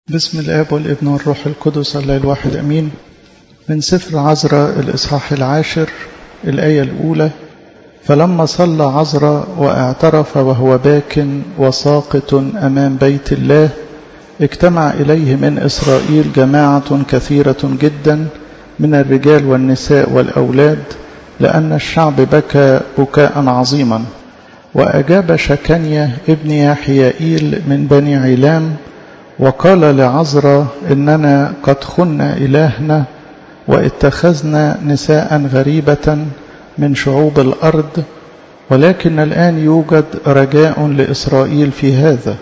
بسم الآب والابن والروح القدس الله الواحد أمين من سفر عزرا الإصحاح العاشر الآية الأولى فلما صلى عزرا واعترف وهو باك وساقط أمام بيت الله اجتمع إليه من إسرائيل جماعة كثيرة جدا من الرجال والنساء والأولاد لأن الشعب بكى بكاء عظيما وأجاب شكنيا ابن يحيائيل من بني علام وقال لعزرا إننا قد خنا إلهنا واتخذنا نساء غريبة من شعوب الأرض ولكن الآن يوجد رجاء لإسرائيل في هذا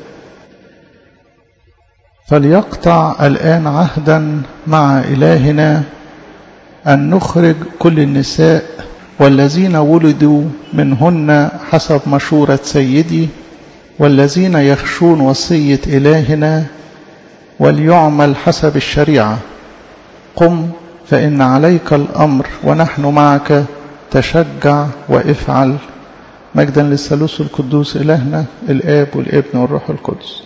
فليقطع الآن عهدا مع إلهنا أن نخرج كل النساء والذين ولدوا منهن حسب مشورة سيدي والذين يخشون وصية إلهنا وليعمل حسب الشريعة قم فإن عليك الأمر ونحن معك تشجع وافعل مجدا للثالوث القدوس إلهنا الآب والابن والروح القدس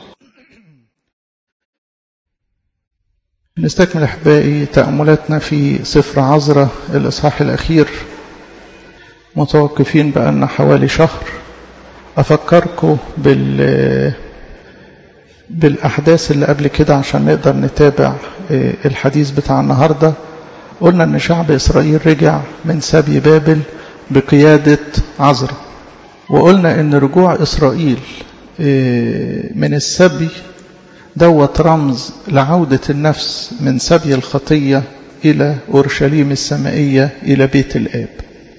نستكمل أحبائي تأملاتنا في سفر عزرة الإصحاح الأخير متوقفين بأن حوالي شهر أفكركم بال بالأحداث اللي قبل كده عشان نقدر نتابع الحديث بتاع النهاردة قلنا أن شعب إسرائيل رجع من سبي بابل بقيادة عزرا وقلنا أن رجوع إسرائيل من السبي دوت رمز لعودة النفس من سبي الخطية إلى أورشليم السمائية إلى بيت الآب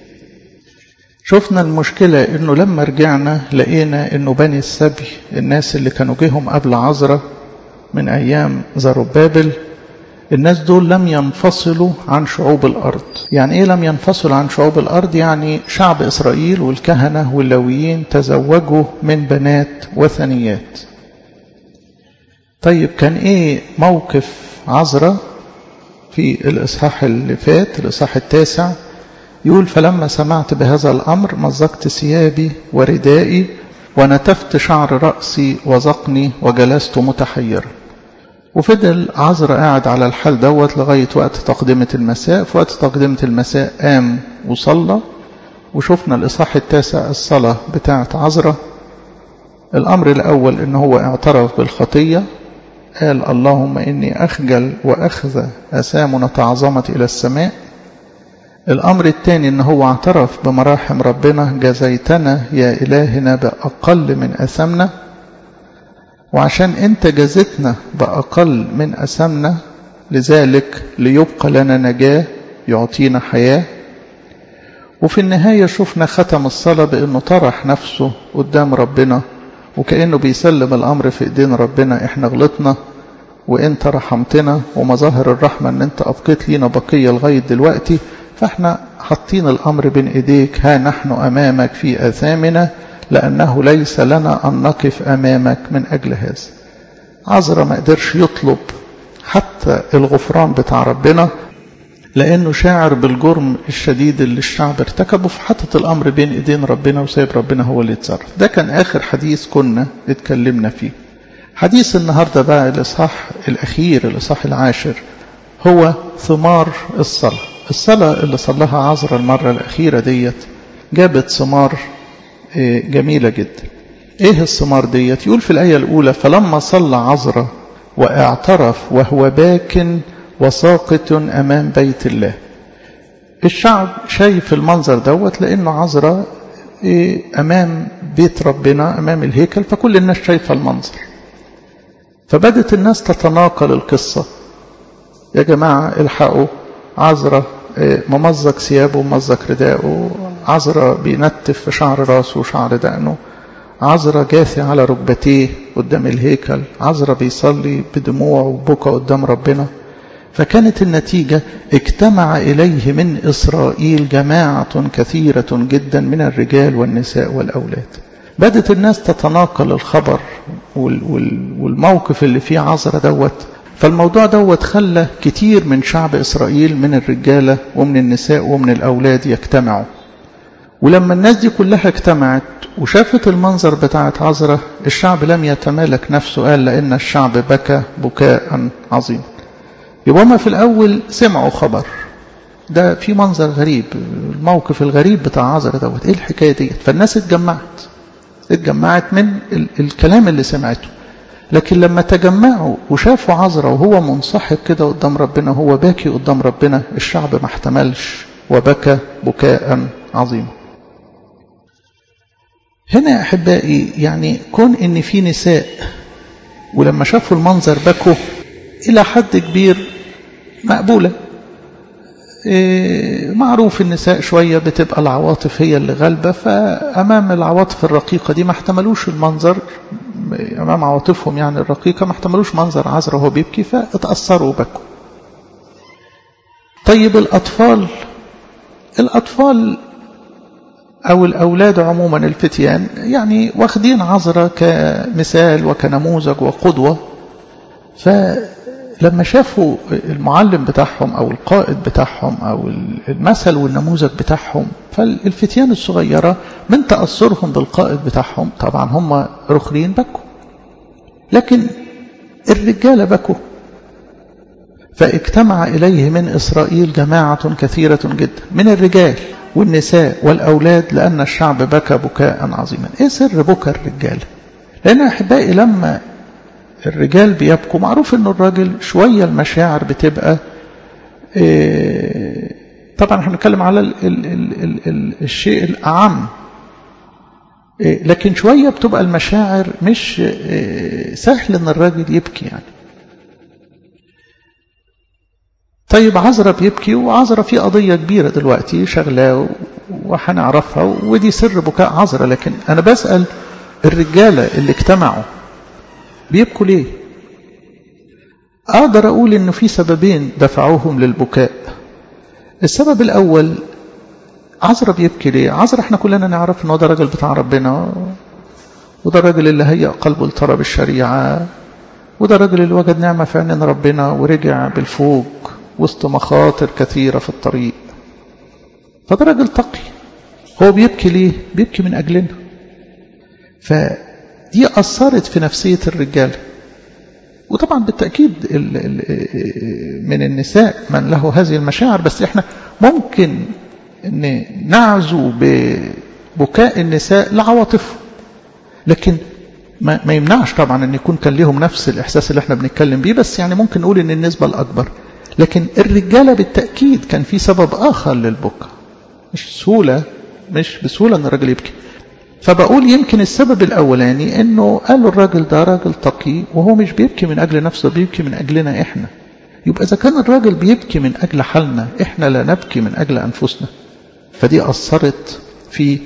شفنا المشكلة انه لما رجعنا لقينا انه بني السبي الناس اللي كانوا جيهم قبل عزرة من ايام زربابل الناس دول لم ينفصلوا عن شعوب الارض يعني ايه لم ينفصلوا عن شعوب الارض يعني شعب اسرائيل والكهنة واللويين تزوجوا من بنات وثنيات طيب كان ايه موقف عزرة في الاصحاح اللي فات الاصحاح التاسع يقول فلما سمعت بهذا الأمر مزقت ثيابي وردائي ونتفت شعر رأسي وزقني وجلست متحيرا وفضل عزر قاعد على الحال دوت لغاية وقت تقدمة المساء في وقت تقدمة المساء قام وصلى وشفنا الإصحاح التاسع الصلاة بتاعة عزرة الأمر الأول إن هو اعترف بالخطية قال اللهم إني أخجل وأخذ أسامنا تعظمت إلى السماء الأمر الثاني إن هو اعترف بمراحم ربنا جزيتنا يا إلهنا بأقل من أثمنا وعشان أنت جزتنا بأقل من أثمنا لذلك ليبقى لنا نجاة يعطينا حياة وفي النهاية شفنا ختم الصلاة بأنه طرح نفسه قدام ربنا وكأنه بيسلم الأمر في إيدين ربنا إحنا غلطنا وإنت رحمتنا ومظاهر الرحمة إن أنت أبقيت لينا بقية لغاية دلوقتي فاحنا حاطين الأمر بين إيديك ها نحن أمامك في آثامنا لأنه ليس لنا أن نقف أمامك من أجل هذا عذرا ما قدرش يطلب حتى الغفران بتاع ربنا لأنه شاعر بالجرم الشديد اللي الشعب ارتكبه فحطت الأمر بين إيدين ربنا وسايب ربنا هو اللي يتصرف ده كان آخر حديث كنا اتكلمنا فيه حديث النهاردة بقى الإصحاح الأخير الإصحاح العاشر هو ثمار الصلاة الصلاة اللي صلاها عذرا المرة الأخيرة ديت جابت ثمار جميلة جدا ايه الثمار ديت يقول في الآية الأولى فلما صلى عذرا واعترف وهو باك وساقط أمام بيت الله الشعب شايف المنظر دوت لأنه عذرا أمام بيت ربنا أمام الهيكل فكل الناس شايفة المنظر فبدت الناس تتناقل القصة يا جماعة الحقوا عذرا ممزق ثيابه وممزق رداءه عذرا بينتف في شعر راسه وشعر دقنه عذرا جاثي على ركبتيه قدام الهيكل عذرا بيصلي بدموع وبكى قدام ربنا فكانت النتيجة اجتمع إليه من إسرائيل جماعة كثيرة جدا من الرجال والنساء والأولاد بدت الناس تتناقل الخبر والموقف اللي فيه عذرا دوت فالموضوع دوت خلى كتير من شعب إسرائيل من الرجالة ومن النساء ومن الأولاد يجتمعوا ولما الناس دي كلها اجتمعت وشافت المنظر بتاعت عذرة الشعب لم يتمالك نفسه قال لأن الشعب بكى بكاء عظيما يبقى هما في الأول سمعوا خبر ده في منظر غريب الموقف الغريب بتاع عذرة دوت ايه الحكاية دي فالناس اتجمعت اتجمعت من ال الكلام اللي سمعته لكن لما تجمعوا وشافوا عذرة وهو منسحق كده قدام ربنا وهو باكي قدام ربنا الشعب ما احتملش وبكى بكاء عظيما هنا يا أحبائي يعني كون إن في نساء ولما شافوا المنظر بكوا إلى حد كبير مقبولة إيه معروف النساء شوية بتبقى العواطف هي اللي غالبة فأمام العواطف الرقيقة دي ما احتملوش المنظر أمام عواطفهم يعني الرقيقة ما احتملوش منظر عذرا وهو بيبكي فاتأثروا وبكوا طيب الأطفال الأطفال أو الأولاد عموما الفتيان يعني واخدين عذرا كمثال وكنموذج وقدوة فلما شافوا المعلم بتاعهم أو القائد بتاعهم أو المثل والنموذج بتاعهم فالفتيان الصغيرة من تأثرهم بالقائد بتاعهم طبعا هم رخرين بكوا لكن الرجال بكوا فاجتمع إليه من إسرائيل جماعة كثيرة جدا من الرجال والنساء والأولاد لأن الشعب بكى بكاء عظيما إيه سر بكى الرجال لأن أحبائي لما الرجال بيبكوا معروف أن الراجل شوية المشاعر بتبقى إيه طبعا احنا بنتكلم على ال ال ال ال ال الشيء الأعم إيه لكن شوية بتبقى المشاعر مش إيه سهل أن الراجل يبكي يعني طيب عذرا بيبكي وعذرا في قضية كبيرة دلوقتي شغلاه وهنعرفها ودي سر بكاء عذرا لكن أنا بسأل الرجالة اللي اجتمعوا بيبكوا ليه أقدر أقول إنه في سببين دفعوهم للبكاء السبب الأول عذرا بيبكي ليه عذرا احنا كلنا نعرف إنه ده راجل بتاع ربنا وده الراجل اللي هيأ قلبه لطلب الشريعة وده الراجل اللي وجد نعمة في عين ربنا ورجع بالفوق وسط مخاطر كثيرة في الطريق فده راجل تقي هو بيبكي ليه بيبكي من أجلنا فدي أثرت في نفسية الرجال وطبعا بالتأكيد ال ال من النساء من له هذه المشاعر بس احنا ممكن ان نعزو ببكاء النساء لعواطفهم لكن ما, ما يمنعش طبعا ان يكون كان لهم نفس الاحساس اللي احنا بنتكلم بيه بس يعني ممكن نقول ان النسبة الاكبر لكن الرجالة بالتأكيد كان في سبب آخر للبكاء مش سهولة مش بسهولة أن الراجل يبكي فبقول يمكن السبب الأولاني أنه قالوا الراجل ده راجل تقي وهو مش بيبكي من أجل نفسه بيبكي من أجلنا إحنا يبقى إذا كان الراجل بيبكي من أجل حالنا إحنا لا نبكي من أجل أنفسنا فدي أثرت في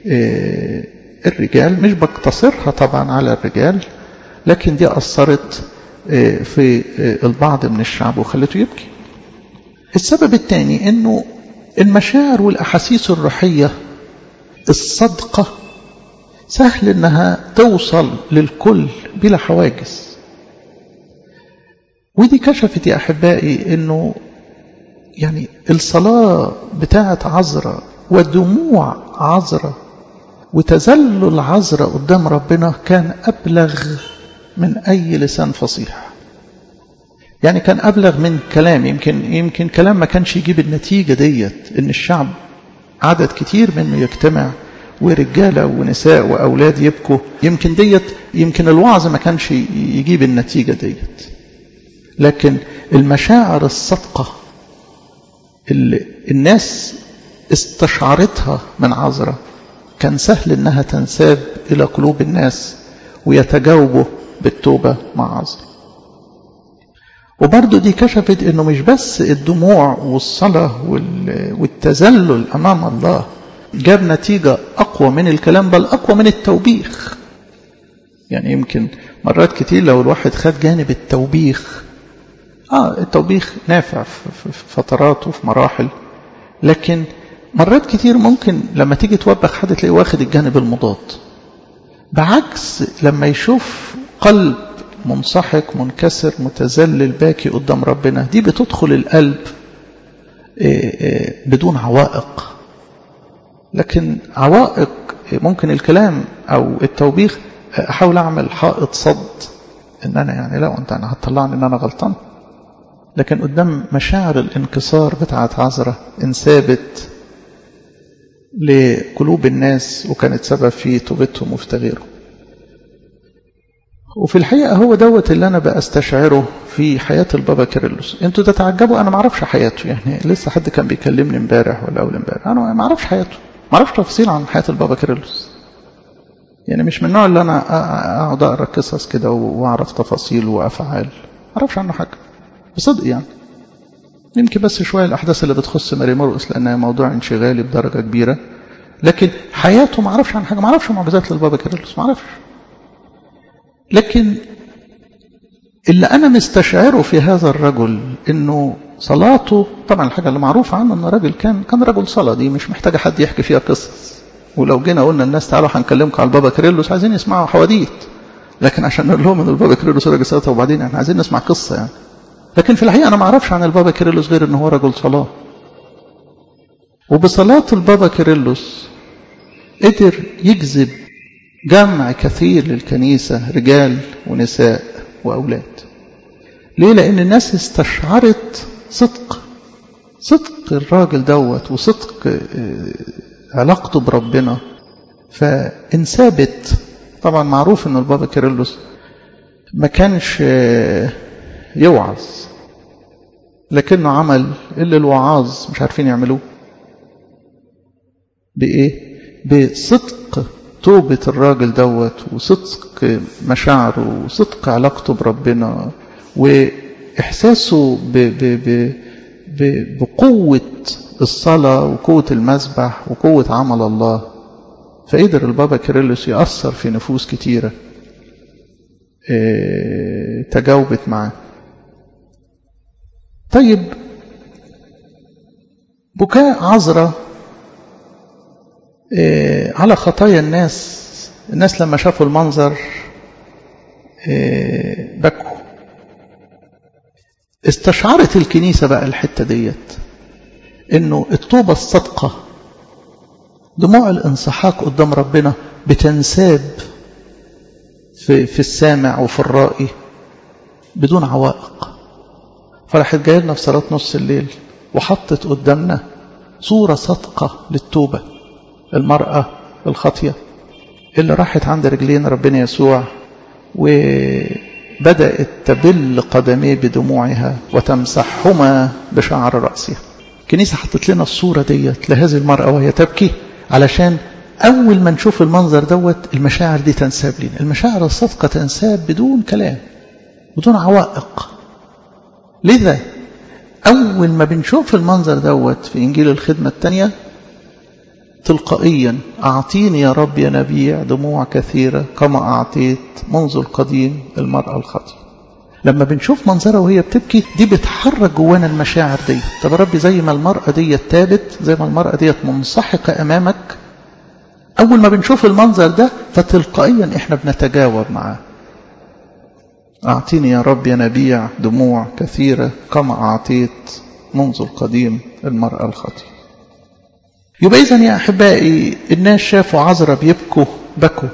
الرجال مش بقتصرها طبعا على الرجال لكن دي أثرت في البعض من الشعب وخلته يبكي السبب الثاني انه المشاعر والاحاسيس الروحيه الصادقه سهل انها توصل للكل بلا حواجز ودي كشفت يا احبائي انه يعني الصلاه بتاعه عذراء ودموع عذراء وتذلل عذراء قدام ربنا كان ابلغ من أي لسان فصيح يعني كان أبلغ من كلام يمكن يمكن كلام ما كانش يجيب النتيجة ديت إن الشعب عدد كتير منه يجتمع ورجالة ونساء وأولاد يبكوا يمكن ديت يمكن الوعظ ما كانش يجيب النتيجة ديت لكن المشاعر الصدقة اللي الناس استشعرتها من عذرة كان سهل انها تنساب الى قلوب الناس ويتجاوبوا بالتوبة مع عذر وبرضه دي كشفت انه مش بس الدموع والصلاة والتذلل امام الله جاب نتيجة اقوى من الكلام بل اقوى من التوبيخ يعني يمكن مرات كتير لو الواحد خد جانب التوبيخ اه التوبيخ نافع في فترات وفي مراحل لكن مرات كتير ممكن لما تيجي توبخ حد تلاقيه واخد الجانب المضاد بعكس لما يشوف قلب منسحق منكسر متذلل باكي قدام ربنا دي بتدخل القلب بدون عوائق لكن عوائق ممكن الكلام أو التوبيخ أحاول أعمل حائط صد إن أنا يعني لا أنت أنا هتطلعني إن أنا غلطان لكن قدام مشاعر الانكسار بتاعت عذرة انسابت لقلوب الناس وكانت سبب في توبتهم وفي تغييرهم وفي الحقيقة هو دوت اللي أنا بأستشعره في حياة البابا كيرلس انتوا تتعجبوا أنا ما اعرفش حياته يعني لسه حد كان بيكلمني امبارح ولا أول امبارح أنا ما اعرفش حياته ما اعرفش تفاصيل عن حياة البابا كيرلس يعني مش من النوع اللي أنا أقعد أقرأ قصص كده وأعرف تفاصيل وأفعال ما اعرفش عنه حاجة بصدق يعني يمكن بس شوية الأحداث اللي بتخص ماري مرقس لأنها موضوع انشغالي بدرجة كبيرة لكن حياته ما اعرفش عن حاجة ما اعرفش معجزات للبابا كيرلس ما اعرفش لكن اللي أنا مستشعره في هذا الرجل إنه صلاته طبعا الحاجة اللي معروفة عنه إنه راجل كان كان رجل صلاة دي مش محتاجة حد يحكي فيها قصص ولو جينا قلنا الناس تعالوا هنكلمكم على البابا كيرلس عايزين يسمعوا حواديت لكن عشان نقول لهم ان البابا كيرلس راجل صلاة وبعدين احنا عايزين نسمع قصة يعني لكن في الحقيقة أنا ما أعرفش عن البابا كيرلس غير إنه هو رجل صلاة وبصلاة البابا كيرلس قدر يجذب جمع كثير للكنيسة رجال ونساء وأولاد ليه لأن الناس استشعرت صدق صدق الراجل دوت وصدق علاقته بربنا فانثابت طبعا معروف ان البابا كيرلس ما كانش يوعظ لكنه عمل اللي الوعاظ مش عارفين يعملوه بإيه؟ بصدق توبة الراجل دوت وصدق مشاعره وصدق علاقته بربنا وإحساسه ب ب ب ب بقوة الصلاة وقوة المسبح وقوة عمل الله فقدر البابا كيرلس يأثر في نفوس كتيرة تجاوبت معاه طيب بكاء عذرة على خطايا الناس الناس لما شافوا المنظر بكوا استشعرت الكنيسة بقى الحتة ديت انه التوبة الصادقة دموع الانسحاق قدام ربنا بتنساب في, في السامع وفي الرائي بدون عوائق فراحت جايه لنا في صلاة نص الليل وحطت قدامنا صورة صادقة للتوبة المرأة الخاطية اللي راحت عند رجلين ربنا يسوع وبدأت تبل قدميه بدموعها وتمسحهما بشعر رأسها الكنيسة حطت لنا الصورة ديت لهذه المرأة وهي تبكي علشان أول ما نشوف المنظر دوت المشاعر دي تنساب لنا المشاعر الصادقة تنساب بدون كلام بدون عوائق لذا أول ما بنشوف المنظر دوت في إنجيل الخدمة الثانية تلقائيا أعطيني يا رب يا نبيع دموع كثيرة كما أعطيت منذ القديم المرأة الخاطئة لما بنشوف منظرها وهي بتبكي دي بتحرك جوانا المشاعر دي طب يا رب زي ما المرأة دي تابت زي ما المرأة دي منسحقة أمامك أول ما بنشوف المنظر ده فتلقائيا إحنا بنتجاوب معاه أعطيني يا رب يا نبيع دموع كثيرة كما أعطيت منذ القديم المرأة الخاطئة يبقى إذن يا أحبائي الناس شافوا عذرة بيبكوا بكوا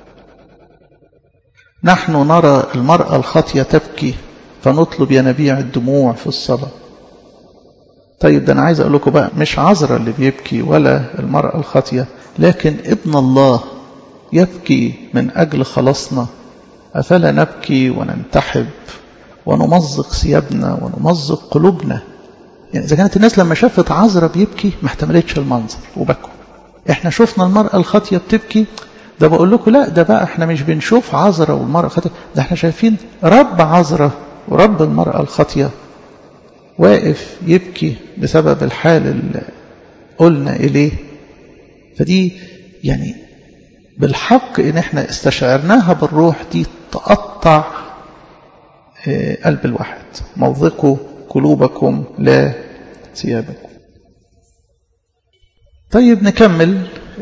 نحن نرى المرأة الخاطية تبكي فنطلب ينابيع الدموع في الصلاة طيب ده أنا عايز أقول لكم بقى مش عذرة اللي بيبكي ولا المرأة الخاطية لكن ابن الله يبكي من أجل خلاصنا أفلا نبكي وننتحب ونمزق ثيابنا ونمزق قلوبنا يعني إذا كانت الناس لما شافت عذرة بيبكي ما احتملتش المنظر وبكوا احنا شفنا المرأة الخاطية بتبكي ده بقول لكم لا ده بقى احنا مش بنشوف عذرة والمرأة الخاطية ده احنا شايفين رب عذرة ورب المرأة الخاطية واقف يبكي بسبب الحال اللي قلنا إليه فدي يعني بالحق ان احنا استشعرناها بالروح دي تقطع قلب الواحد موضقوا قلوبكم لا ثيابكم طيب نكمل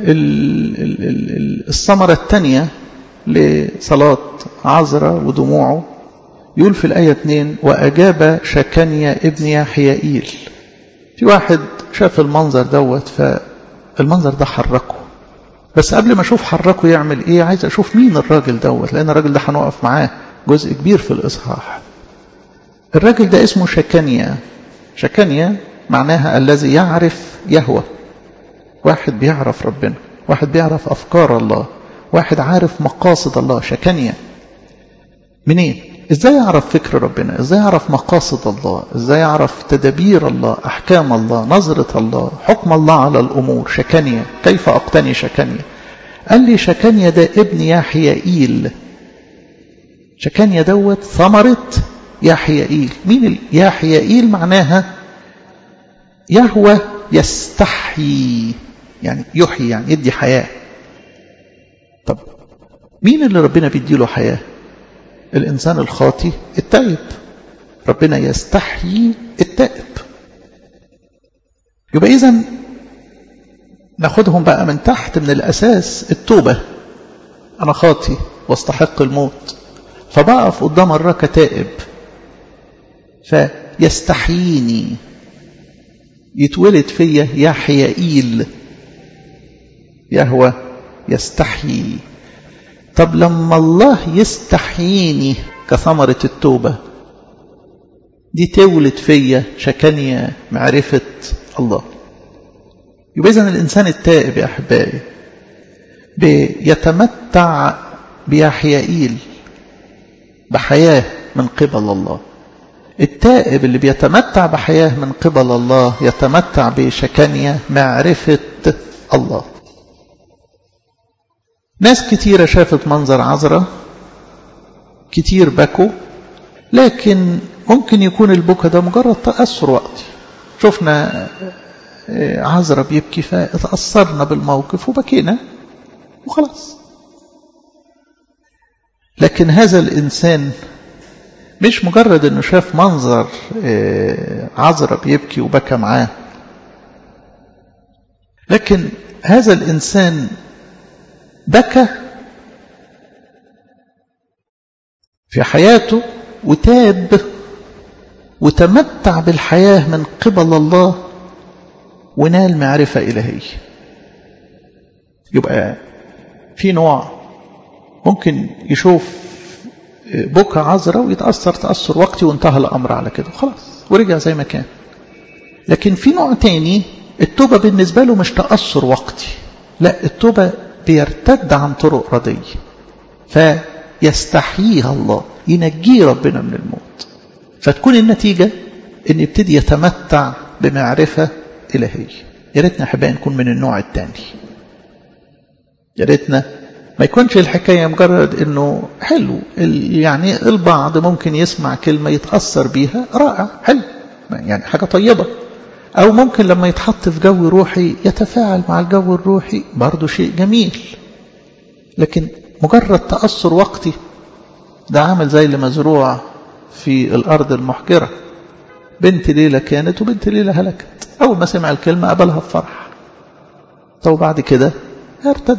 الثمرة الثانية لصلاة عذرة ودموعه يقول في الآية 2 وأجاب شكنيا ابن يحيائيل في واحد شاف المنظر دوت المنظر ده حركه بس قبل ما اشوف حركه يعمل ايه عايز اشوف مين الراجل دوت لان الراجل ده هنقف معاه جزء كبير في الاصحاح الراجل ده اسمه شكانيا شكانيا معناها الذي يعرف يهوى واحد بيعرف ربنا واحد بيعرف افكار الله واحد عارف مقاصد الله شكانيا منين ازاي يعرف فكر ربنا ازاي يعرف مقاصد الله ازاي يعرف تدابير الله احكام الله نظرة الله حكم الله على الامور شكانيا كيف اقتني شكانيا قال لي شكانيا ده ابن يحيائيل شكانيا دوت ثمرة يحيائيل مين يحيائيل معناها يهوى يستحيي يعني يحيي يعني يدي حياة طب مين اللي ربنا بيديله حياه الإنسان الخاطي التائب ربنا يستحيي التائب يبقى إذا ناخدهم بقى من تحت من الأساس التوبة أنا خاطي واستحق الموت فبقف قدام الله كتائب فيستحييني يتولد فيا يحيائيل يهوى يستحيي طب لما الله يستحييني كثمرة التوبة دي تولد فيا شكانية معرفة الله يبقى إذن الإنسان التائب يا أحبائي بيتمتع بيحيائيل بحياة من قبل الله التائب اللي بيتمتع بحياة من قبل الله يتمتع بشكانية معرفة الله ناس كتيرة شافت منظر عذرة كتير بكوا لكن ممكن يكون البكا ده مجرد تأثر وقتي شفنا عذرة بيبكي فتأثرنا بالموقف وبكينا وخلاص لكن هذا الإنسان مش مجرد انه شاف منظر عذرة بيبكي وبكى معاه لكن هذا الإنسان بكى في حياته وتاب وتمتع بالحياة من قبل الله ونال معرفة إلهية يبقى في نوع ممكن يشوف بكى عذرة ويتأثر تأثر وقتي وانتهى الأمر على كده خلاص ورجع زي ما كان لكن في نوع تاني التوبة بالنسبة له مش تأثر وقتي لا التوبة بيرتد عن طرق ردية فيستحييها الله ينجيه ربنا من الموت فتكون النتيجة ان يبتدي يتمتع بمعرفة إلهية يا ريتنا احبائي نكون من النوع الثاني يا ريتنا ما يكونش الحكاية مجرد انه حلو يعني البعض ممكن يسمع كلمة يتأثر بيها رائع حلو يعني حاجة طيبة أو ممكن لما يتحط في جو روحي يتفاعل مع الجو الروحي برضه شيء جميل لكن مجرد تأثر وقتي ده عامل زي اللي مزروع في الأرض المحجرة بنت ليلة كانت وبنت ليلة هلكت أول ما سمع الكلمة قبلها بفرح طب بعد كده ارتد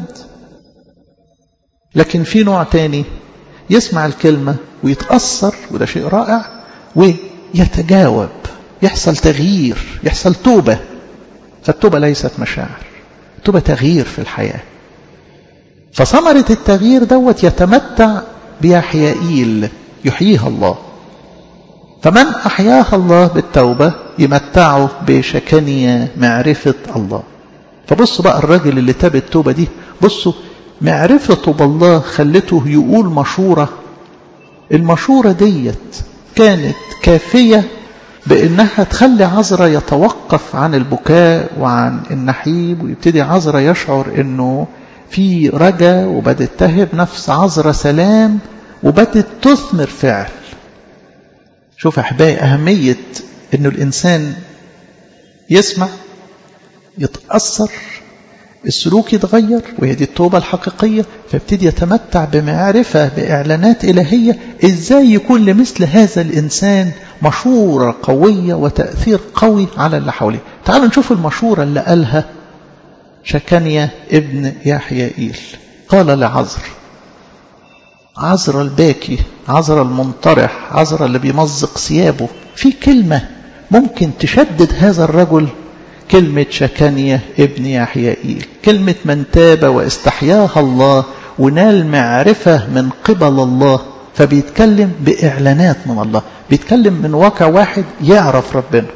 لكن في نوع تاني يسمع الكلمة ويتأثر وده شيء رائع ويتجاوب يحصل تغيير يحصل توبة فالتوبة ليست مشاعر التوبة تغيير في الحياة فثمرة التغيير دوت يتمتع بيحيائيل يحييها الله فمن أحياها الله بالتوبة يمتعه بشكنية معرفة الله فبصوا بقى الراجل اللي تاب التوبة دي بصوا معرفته بالله خلته يقول مشورة المشورة ديت كانت كافية بأنها تخلي عذرة يتوقف عن البكاء وعن النحيب ويبتدي عذرة يشعر أنه في رجا وبدت تهب نفس عذرة سلام وبدت تثمر فعل شوف أحبائي أهمية أنه الإنسان يسمع يتأثر السلوك يتغير وهي دي التوبة الحقيقية فابتدي يتمتع بمعرفة بإعلانات إلهية إزاي يكون لمثل هذا الإنسان مشورة قوية وتأثير قوي على اللي حواليه تعالوا نشوف المشورة اللي قالها شكانيا ابن يحيائيل قال لعذر عذر الباكي عذر المنطرح عذر اللي بيمزق ثيابه في كلمة ممكن تشدد هذا الرجل كلمة شكانية ابن يحيائيل كلمة من تاب واستحياها الله ونال معرفة من قبل الله فبيتكلم بإعلانات من الله بيتكلم من واقع واحد يعرف ربنا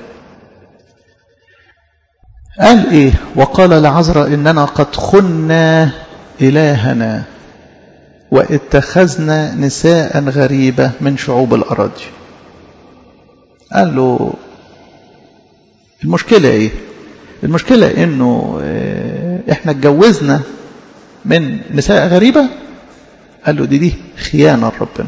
قال إيه وقال لعذراء إننا قد خنا إلهنا واتخذنا نساء غريبة من شعوب الأراضي قال له المشكلة إيه المشكلة إنه إحنا اتجوزنا من نساء غريبة قال له دي دي خيانة لربنا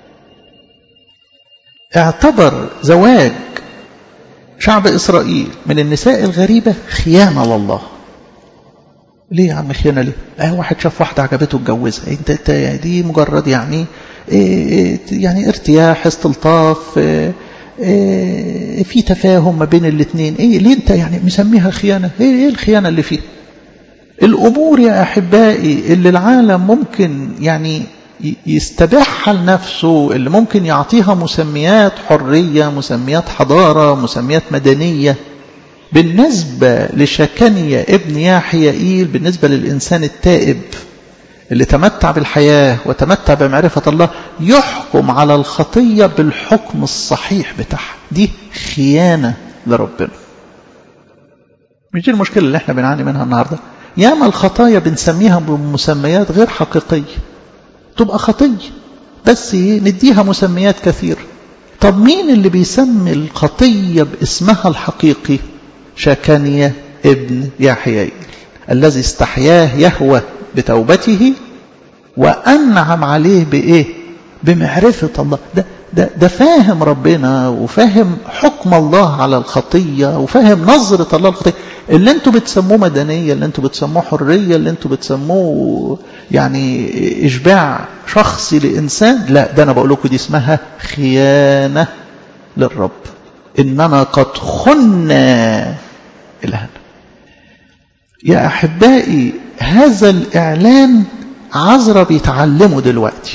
اعتبر زواج شعب إسرائيل من النساء الغريبة خيانة لله ليه يا عم خيانة ليه اه واحد شاف واحدة عجبته اتجوزها انت, انت دي مجرد يعني ايه يعني ارتياح استلطاف ايه ايه في تفاهم ما بين الاثنين ايه ليه انت يعني مسميها خيانة ايه, ايه الخيانة اللي فيها الامور يا احبائي اللي العالم ممكن يعني يستبيحها لنفسه اللي ممكن يعطيها مسميات حرية مسميات حضارة مسميات مدنية بالنسبة لشكنية ابن ياحيائيل بالنسبة للإنسان التائب اللي تمتع بالحياة وتمتع بمعرفة الله يحكم على الخطية بالحكم الصحيح بتاعها دي خيانة لربنا مش دي المشكلة اللي احنا بنعاني منها النهاردة ياما الخطايا بنسميها بمسميات غير حقيقية تبقى خطية بس نديها مسميات كثيرة طب مين اللي بيسمي الخطية باسمها الحقيقي شكنية ابن يحيائيل الذي استحياه يهوى بتوبته وأنعم عليه بإيه بمعرفة الله ده, ده, ده فاهم ربنا وفاهم حكم الله على الخطية وفاهم نظرة الله الخطية اللي انتوا بتسموه مدنية اللي انتوا بتسموه حرية اللي انتوا بتسموه يعني إشباع شخصي لإنسان لا ده أنا بقول لكم دي اسمها خيانة للرب إننا قد خنا إلهنا يا أحبائي هذا الإعلان عذرا بيتعلمه دلوقتي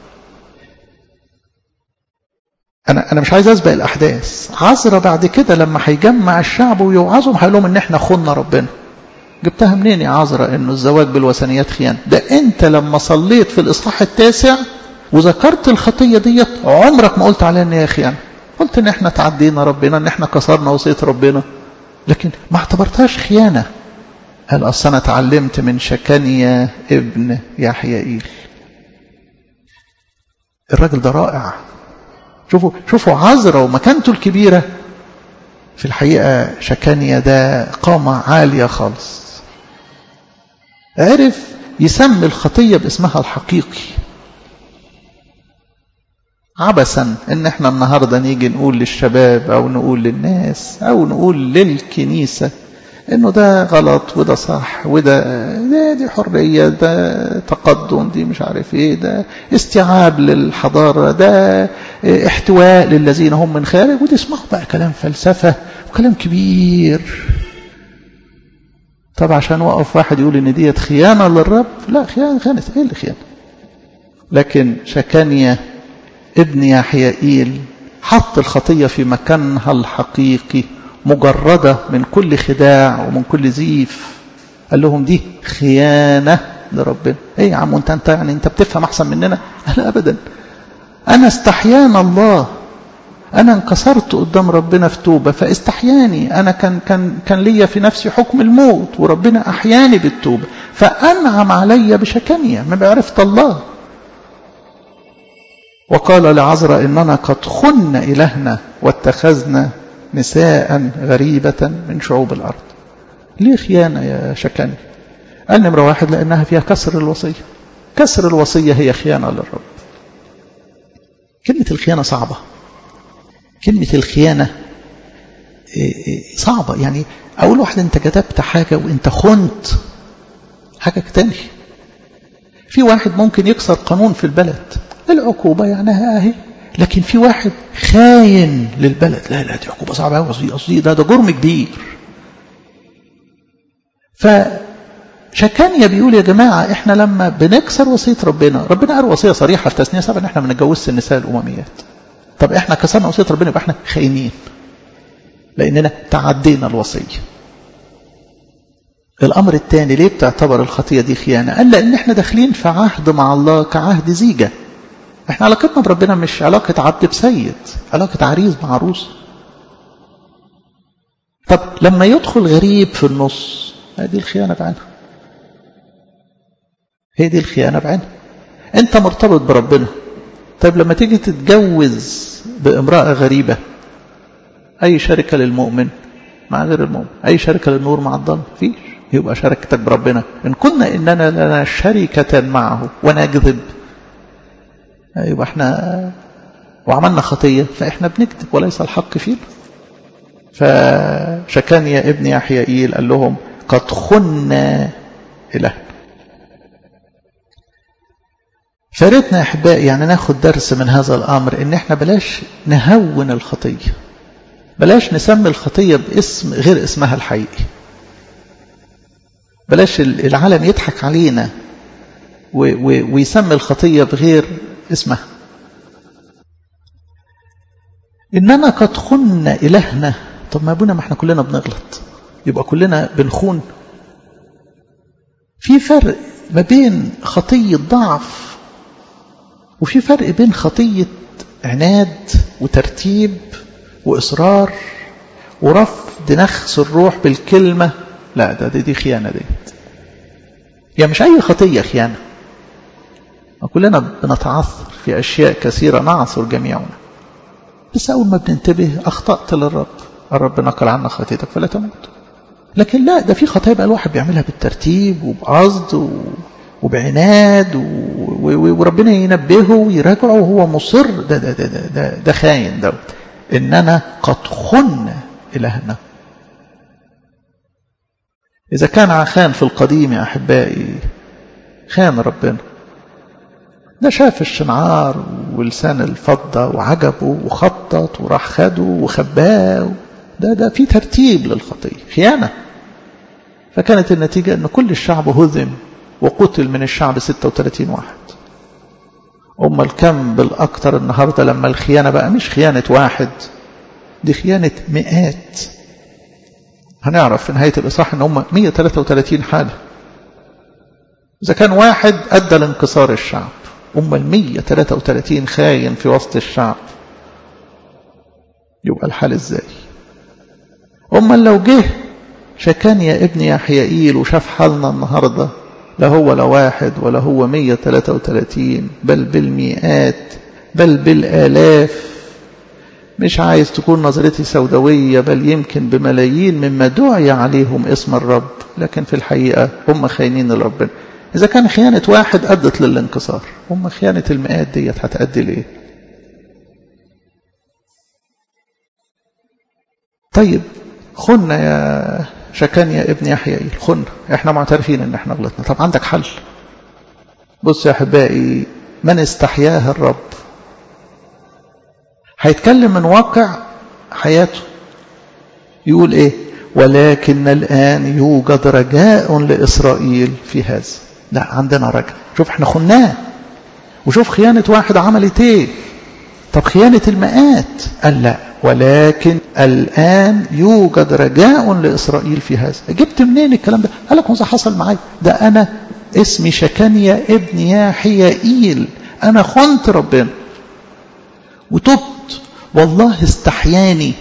أنا أنا مش عايز أسبق الأحداث عذرا بعد كده لما هيجمع الشعب ويوعظهم هيقول لهم إن إحنا خنا ربنا جبتها منين يا عذرا إنه الزواج بالوثنيات خيانة ده أنت لما صليت في الإصحاح التاسع وذكرت الخطية ديت عمرك ما قلت عليها إن هي خيانة قلت إن إحنا تعدينا ربنا إن إحنا كسرنا وصية ربنا لكن ما اعتبرتهاش خيانة قال أصل أنا اتعلمت من شكانيا ابن يحيائيل الراجل ده رائع شوفوا شوفوا عذرا ومكانته الكبيرة في الحقيقة شكانيا ده قامة عالية خالص عرف يسمي الخطية باسمها الحقيقي عبثا ان احنا النهاردة نيجي نقول للشباب او نقول للناس او نقول للكنيسة انه ده غلط وده صح وده ده دي حرية ده تقدم دي مش عارف ايه ده استيعاب للحضارة ده احتواء للذين هم من خارج ودي اسمعوا بقى كلام فلسفة وكلام كبير طب عشان وقف واحد يقول ان ديت خيانة للرب لا خيانة خيانة ايه اللي خيانة لكن شكانيا ابن يحيائيل حط الخطية في مكانها الحقيقي مجردة من كل خداع ومن كل زيف قال لهم دي خيانة لربنا ايه يا عم انت انت يعني انت بتفهم احسن مننا لا ابدا انا استحيانا الله انا انكسرت قدام ربنا في توبة فاستحياني انا كان كان كان ليا في نفسي حكم الموت وربنا احياني بالتوبة فانعم علي بشكانية ما بعرفت الله وقال لعذرا إننا قد خن إلهنا واتخذنا نساء غريبة من شعوب الأرض ليه خيانة يا شكاني قال نمرة واحد لأنها فيها كسر الوصية كسر الوصية هي خيانة للرب كلمة الخيانة صعبة كلمة الخيانة صعبة يعني أقول واحد أنت كتبت حاجة وأنت خنت حاجة تانية في واحد ممكن يكسر قانون في البلد العقوبة يعني اهي لكن في واحد خاين للبلد لا لا دي عقوبة صعبة قوي قصدي ده ده جرم كبير فشكانيا بيقول يا جماعة احنا لما بنكسر وصية ربنا ربنا قال وصية صريحة في تثنية سبعة ان احنا ما نتجوزش النساء الأمميات طب احنا كسرنا وصية ربنا يبقى احنا خاينين لأننا تعدينا الوصية الأمر الثاني ليه بتعتبر الخطية دي خيانة قال لأن احنا داخلين في عهد مع الله كعهد زيجة احنا علاقتنا بربنا مش علاقة عبد بسيد علاقة عريس مع عروس طب لما يدخل غريب في النص هذه الخيانة بعينها هي دي الخيانة بعينها انت مرتبط بربنا طيب لما تيجي تتجوز بامرأة غريبة أي شركة للمؤمن مع غير المؤمن أي شركة للنور مع الظلم فيش يبقى شركتك بربنا إن كنا إننا لنا شركة معه ونكذب يبقى احنا وعملنا خطية فإحنا بنكذب وليس الحق فينا فشكان يا ابن يحيائيل قال لهم قد خنا إلهنا فارتنا يا احبائي يعني ناخد درس من هذا الامر ان احنا بلاش نهون الخطيه بلاش نسمي الخطيه باسم غير اسمها الحقيقي بلاش العالم يضحك علينا ويسمي الخطيه بغير اسمها اننا قد خنا الهنا طب ما ابونا ما احنا كلنا بنغلط يبقى كلنا بنخون في فرق ما بين خطيه ضعف وفي فرق بين خطية عناد وترتيب وإصرار ورفض نخس الروح بالكلمة لا ده دي, دي خيانة ديت يعني مش أي خطية خيانة كلنا بنتعثر في أشياء كثيرة نعثر جميعنا بس أول ما بننتبه أخطأت للرب الرب نقل عنا خطيتك فلا تموت لكن لا ده في خطايا بقى الواحد بيعملها بالترتيب وبقصد و... وبعناد و... وربنا ينبهه ويراجعه وهو مصر ده ده ده ده, ده, ده خاين دوت اننا قد خن الهنا اذا كان عخان في القديم يا احبائي خان ربنا ده شاف الشنعار ولسان الفضة وعجبه وخطط وراح خده وخباه ده ده في ترتيب للخطية خيانة فكانت النتيجة أن كل الشعب هزم وقتل من الشعب 36 واحد أما الكم بالأكثر النهاردة لما الخيانة بقى مش خيانة واحد دي خيانة مئات هنعرف في نهاية الإصحاح أن هم 133 حالة إذا كان واحد أدى لانكسار الشعب أما ال 133 خاين في وسط الشعب يبقى الحال إزاي أما لو جه شكان يا ابن يحيائيل وشاف حالنا النهارده لا هو لا واحد ولا هو 133 بل بالمئات بل بالآلاف مش عايز تكون نظرتي سوداوية بل يمكن بملايين مما دعي عليهم اسم الرب لكن في الحقيقة هم خاينين لربنا إذا كان خيانة واحد أدت للانكسار هم خيانة المئات ديت هتأدي لإيه طيب خنا يا شكان يا ابن يحيى خنا احنا معترفين ان احنا غلطنا طب عندك حل بص يا احبائي من استحياه الرب هيتكلم من واقع حياته يقول ايه ولكن الان يوجد رجاء لاسرائيل في هذا لا عندنا رجاء شوف احنا خناه وشوف خيانه واحد عملت ايه طب خيانه المئات قال لا ولكن الآن يوجد رجاء لإسرائيل في هذا جبت منين الكلام ده قال لك ماذا حصل معي ده أنا اسمي شكانيا ابن ياحيائيل أنا خنت ربنا وتبت والله استحياني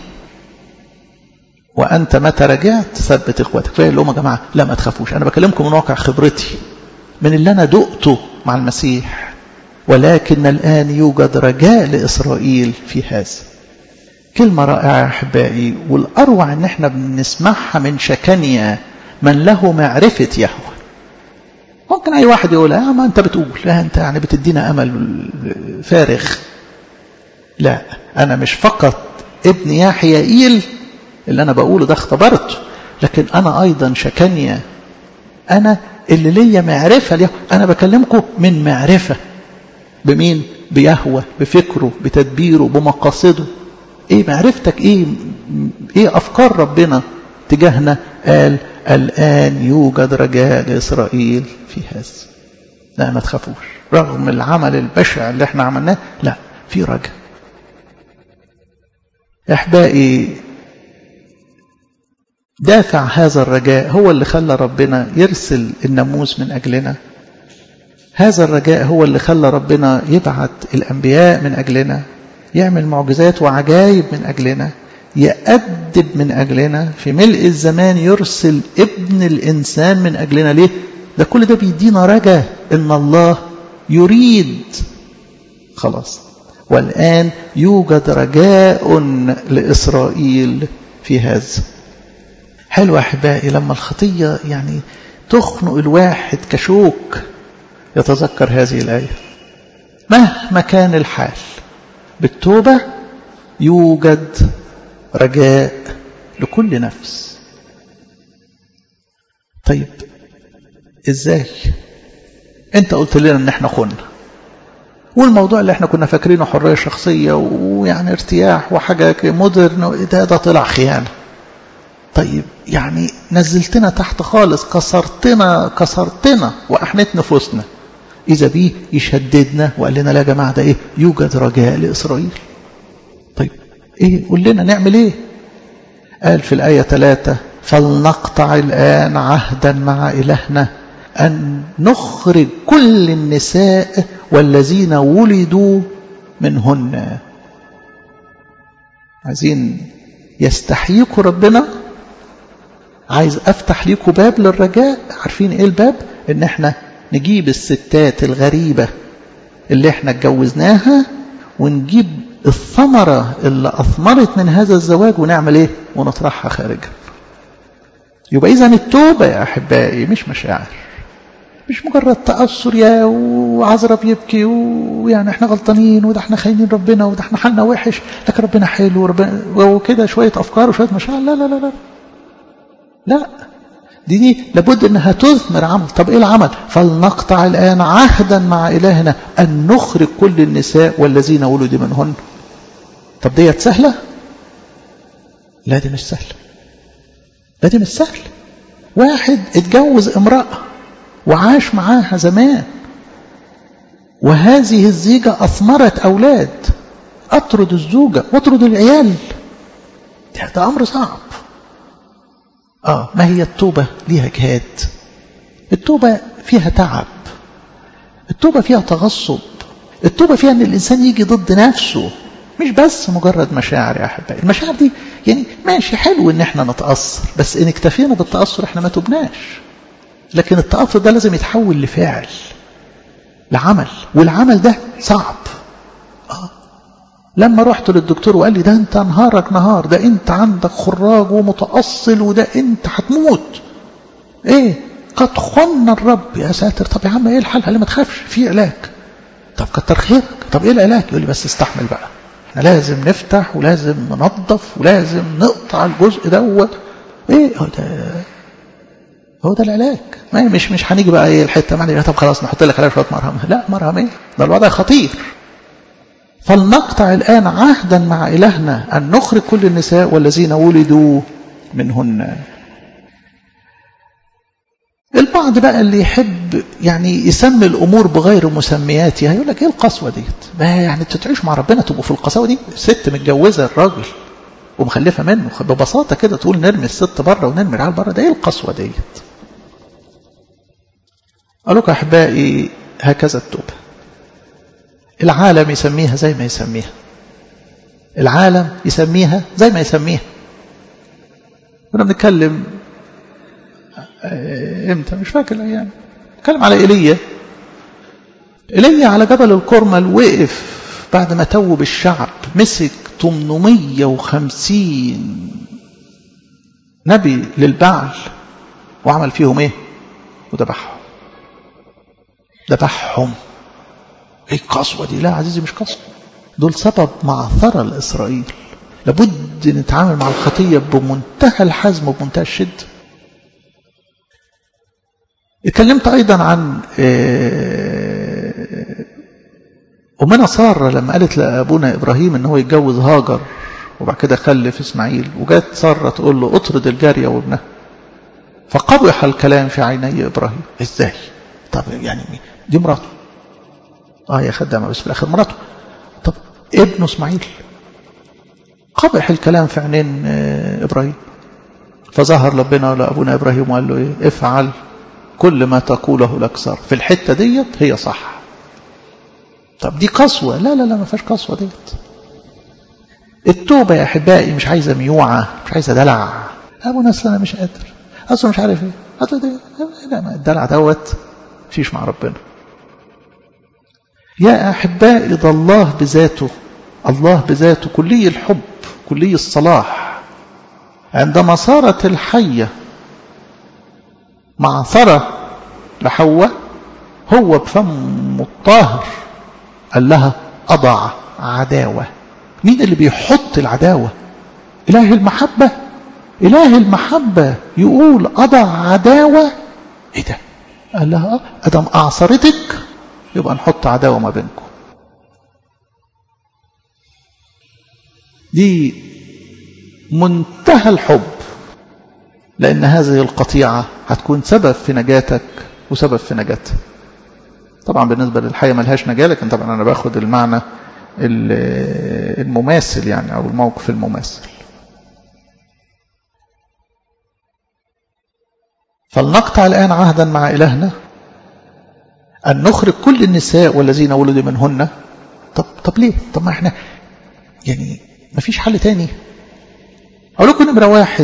وأنت متى رجعت ثبت إخواتك فقال لهم يا جماعة لا ما تخافوش أنا بكلمكم من واقع خبرتي من اللي أنا دقته مع المسيح ولكن الآن يوجد رجاء لإسرائيل في هذا كلمة رائعة يا أحبائي والأروع أن احنا بنسمعها من شكانيا من له معرفة يهوه ممكن أي واحد يقول يا ما أنت بتقول لا أنت يعني بتدينا أمل فارغ لا أنا مش فقط ابن يحيائيل اللي أنا بقوله ده اختبرته لكن أنا أيضا شكانيا أنا اللي ليا معرفة ليه أنا بكلمكم من معرفة بمين بيهوه بفكره بتدبيره بمقاصده ايه معرفتك ايه ايه افكار ربنا تجاهنا قال الان يوجد رجاء لاسرائيل في هذا لا ما تخافوش رغم العمل البشع اللي احنا عملناه لا في رجاء احبائي دافع هذا الرجاء هو اللي خلى ربنا يرسل الناموس من أجلنا هذا الرجاء هو اللي خلى ربنا يبعت الأنبياء من أجلنا يعمل معجزات وعجائب من أجلنا يأدب من أجلنا في ملء الزمان يرسل ابن الإنسان من أجلنا ليه؟ ده كل ده بيدينا رجاء إن الله يريد خلاص والآن يوجد رجاء لإسرائيل في هذا حلو أحبائي لما الخطية يعني تخنق الواحد كشوك يتذكر هذه الآية مهما كان الحال بالتوبة يوجد رجاء لكل نفس طيب ازاي انت قلت لنا ان احنا خنا والموضوع اللي احنا كنا فاكرينه حرية شخصية ويعني ارتياح وحاجة مودرن ده ده طلع خيانة طيب يعني نزلتنا تحت خالص كسرتنا كسرتنا وأحنت نفوسنا إذا بيه يشددنا وقال لنا لا يا جماعة ده إيه يوجد رجاء لإسرائيل طيب إيه قول لنا نعمل إيه قال في الآية ثلاثة فلنقطع الآن عهدا مع إلهنا أن نخرج كل النساء والذين ولدوا منهن عايزين يستحييكوا ربنا عايز افتح ليكوا باب للرجاء عارفين ايه الباب ان احنا نجيب الستات الغريبة اللي احنا اتجوزناها ونجيب الثمرة اللي أثمرت من هذا الزواج ونعمل ايه ونطرحها خارجا يبقى إذا التوبة يا أحبائي مش مشاعر مش مجرد تأثر يا وعذرة بيبكي ويعني احنا غلطانين وده احنا خاينين ربنا وده احنا حالنا وحش لكن ربنا حلو وربنا وكده شوية أفكار وشوية مشاعر لا لا لا لا لا دي دي لابد انها تثمر عمل طب ايه العمل فلنقطع الآن عهدا مع إلهنا أن نخرج كل النساء والذين ولدوا منهن طب ديت سهلة لا دي مش سهلة لا دي مش سهلة واحد اتجوز امرأة وعاش معاها زمان وهذه الزيجة أثمرت أولاد أطرد الزوجة واطرد العيال ده أمر صعب آه ما هي التوبة ليها جهاد التوبة فيها تعب التوبة فيها تغصب التوبة فيها أن الإنسان يجي ضد نفسه مش بس مجرد مشاعر يا أحبائي المشاعر دي يعني ماشي حلو إن احنا نتأثر بس إن اكتفينا بالتأثر احنا ما تبناش لكن التأثر ده لازم يتحول لفعل لعمل والعمل ده صعب آه. لما رحت للدكتور وقال لي ده انت نهارك نهار ده انت عندك خراج ومتأصل وده انت هتموت ايه قد خنا الرب يا ساتر طب يا عم ايه الحل قال لي ما تخافش في علاج طب كتر خيرك طب ايه العلاج يقول لي بس استحمل بقى احنا لازم نفتح ولازم ننظف ولازم نقطع الجزء دوت ايه هو ده هو ده العلاج ما مش مش هنيجي بقى ايه الحته معني طب خلاص نحط لك عليها شويه مرهم لا مرهم ايه ده الوضع خطير فلنقطع الآن عهدا مع إلهنا أن نخرج كل النساء والذين ولدوا منهن البعض بقى اللي يحب يعني يسمي الأمور بغير مسمياتها يقول لك إيه القسوة ديت ما يعني تتعيش مع ربنا تبقوا في القساوة دي ست متجوزة الراجل ومخلفة منه ببساطة كده تقول نرمي الست بره ونرمي العيال بره ده إيه القسوة ديت قال لك أحبائي هكذا التوبة العالم يسميها زي ما يسميها العالم يسميها زي ما يسميها كنا بنتكلم امتى مش فاكر الايام نتكلم على ايليا ايليا على جبل الكرمل وقف بعد ما توب الشعب مسك 850 نبي للبعل وعمل فيهم ايه وذبحهم ذبحهم ايه القسوة دي لا عزيزي مش قسوة دول سبب معثرة لإسرائيل لابد نتعامل مع الخطية بمنتهى الحزم وبمنتهى الشدة اتكلمت أيضا عن أمنا سارة لما قالت لأبونا إبراهيم إن هو يتجوز هاجر وبعد كده خلف إسماعيل وجات سارة تقول له اطرد الجارية وابنها فقبح الكلام في عيني إبراهيم إزاي طب يعني دي مراته اه يا خدامة بس في الآخر مراته طب ابنه اسماعيل قبح الكلام في عينين إبراهيم فظهر ربنا لأبونا إبراهيم وقال له إيه افعل كل ما تقوله لك صار في الحتة ديت هي صح طب دي قسوة لا لا لا ما فيهاش قسوة ديت التوبة يا أحبائي مش عايزة ميوعة مش عايزة دلع أبونا أصل أنا مش قادر أصل مش عارف إيه أصل ده لا ما الدلع دوت فيش مع ربنا يا أحبائي ده الله بذاته الله بذاته كلي الحب كلي الصلاح عندما صارت الحية معثرة لحواء هو بفم الطاهر قال لها أضع عداوة مين اللي بيحط العداوة إله المحبة إله المحبة يقول أضع عداوة إيه ده قال لها أدم أعصرتك يبقى نحط عداوة ما بينكم دي منتهى الحب لأن هذه القطيعة هتكون سبب في نجاتك وسبب في نجاتها طبعا بالنسبة للحية ملهاش نجاة لكن طبعا أنا باخد المعنى المماثل يعني أو الموقف المماثل فلنقطع الآن عهدا مع إلهنا أن نخرج كل النساء والذين ولدوا منهن طب, طب ليه طب ما احنا يعني ما فيش حل تاني أقول لكم نمرة واحد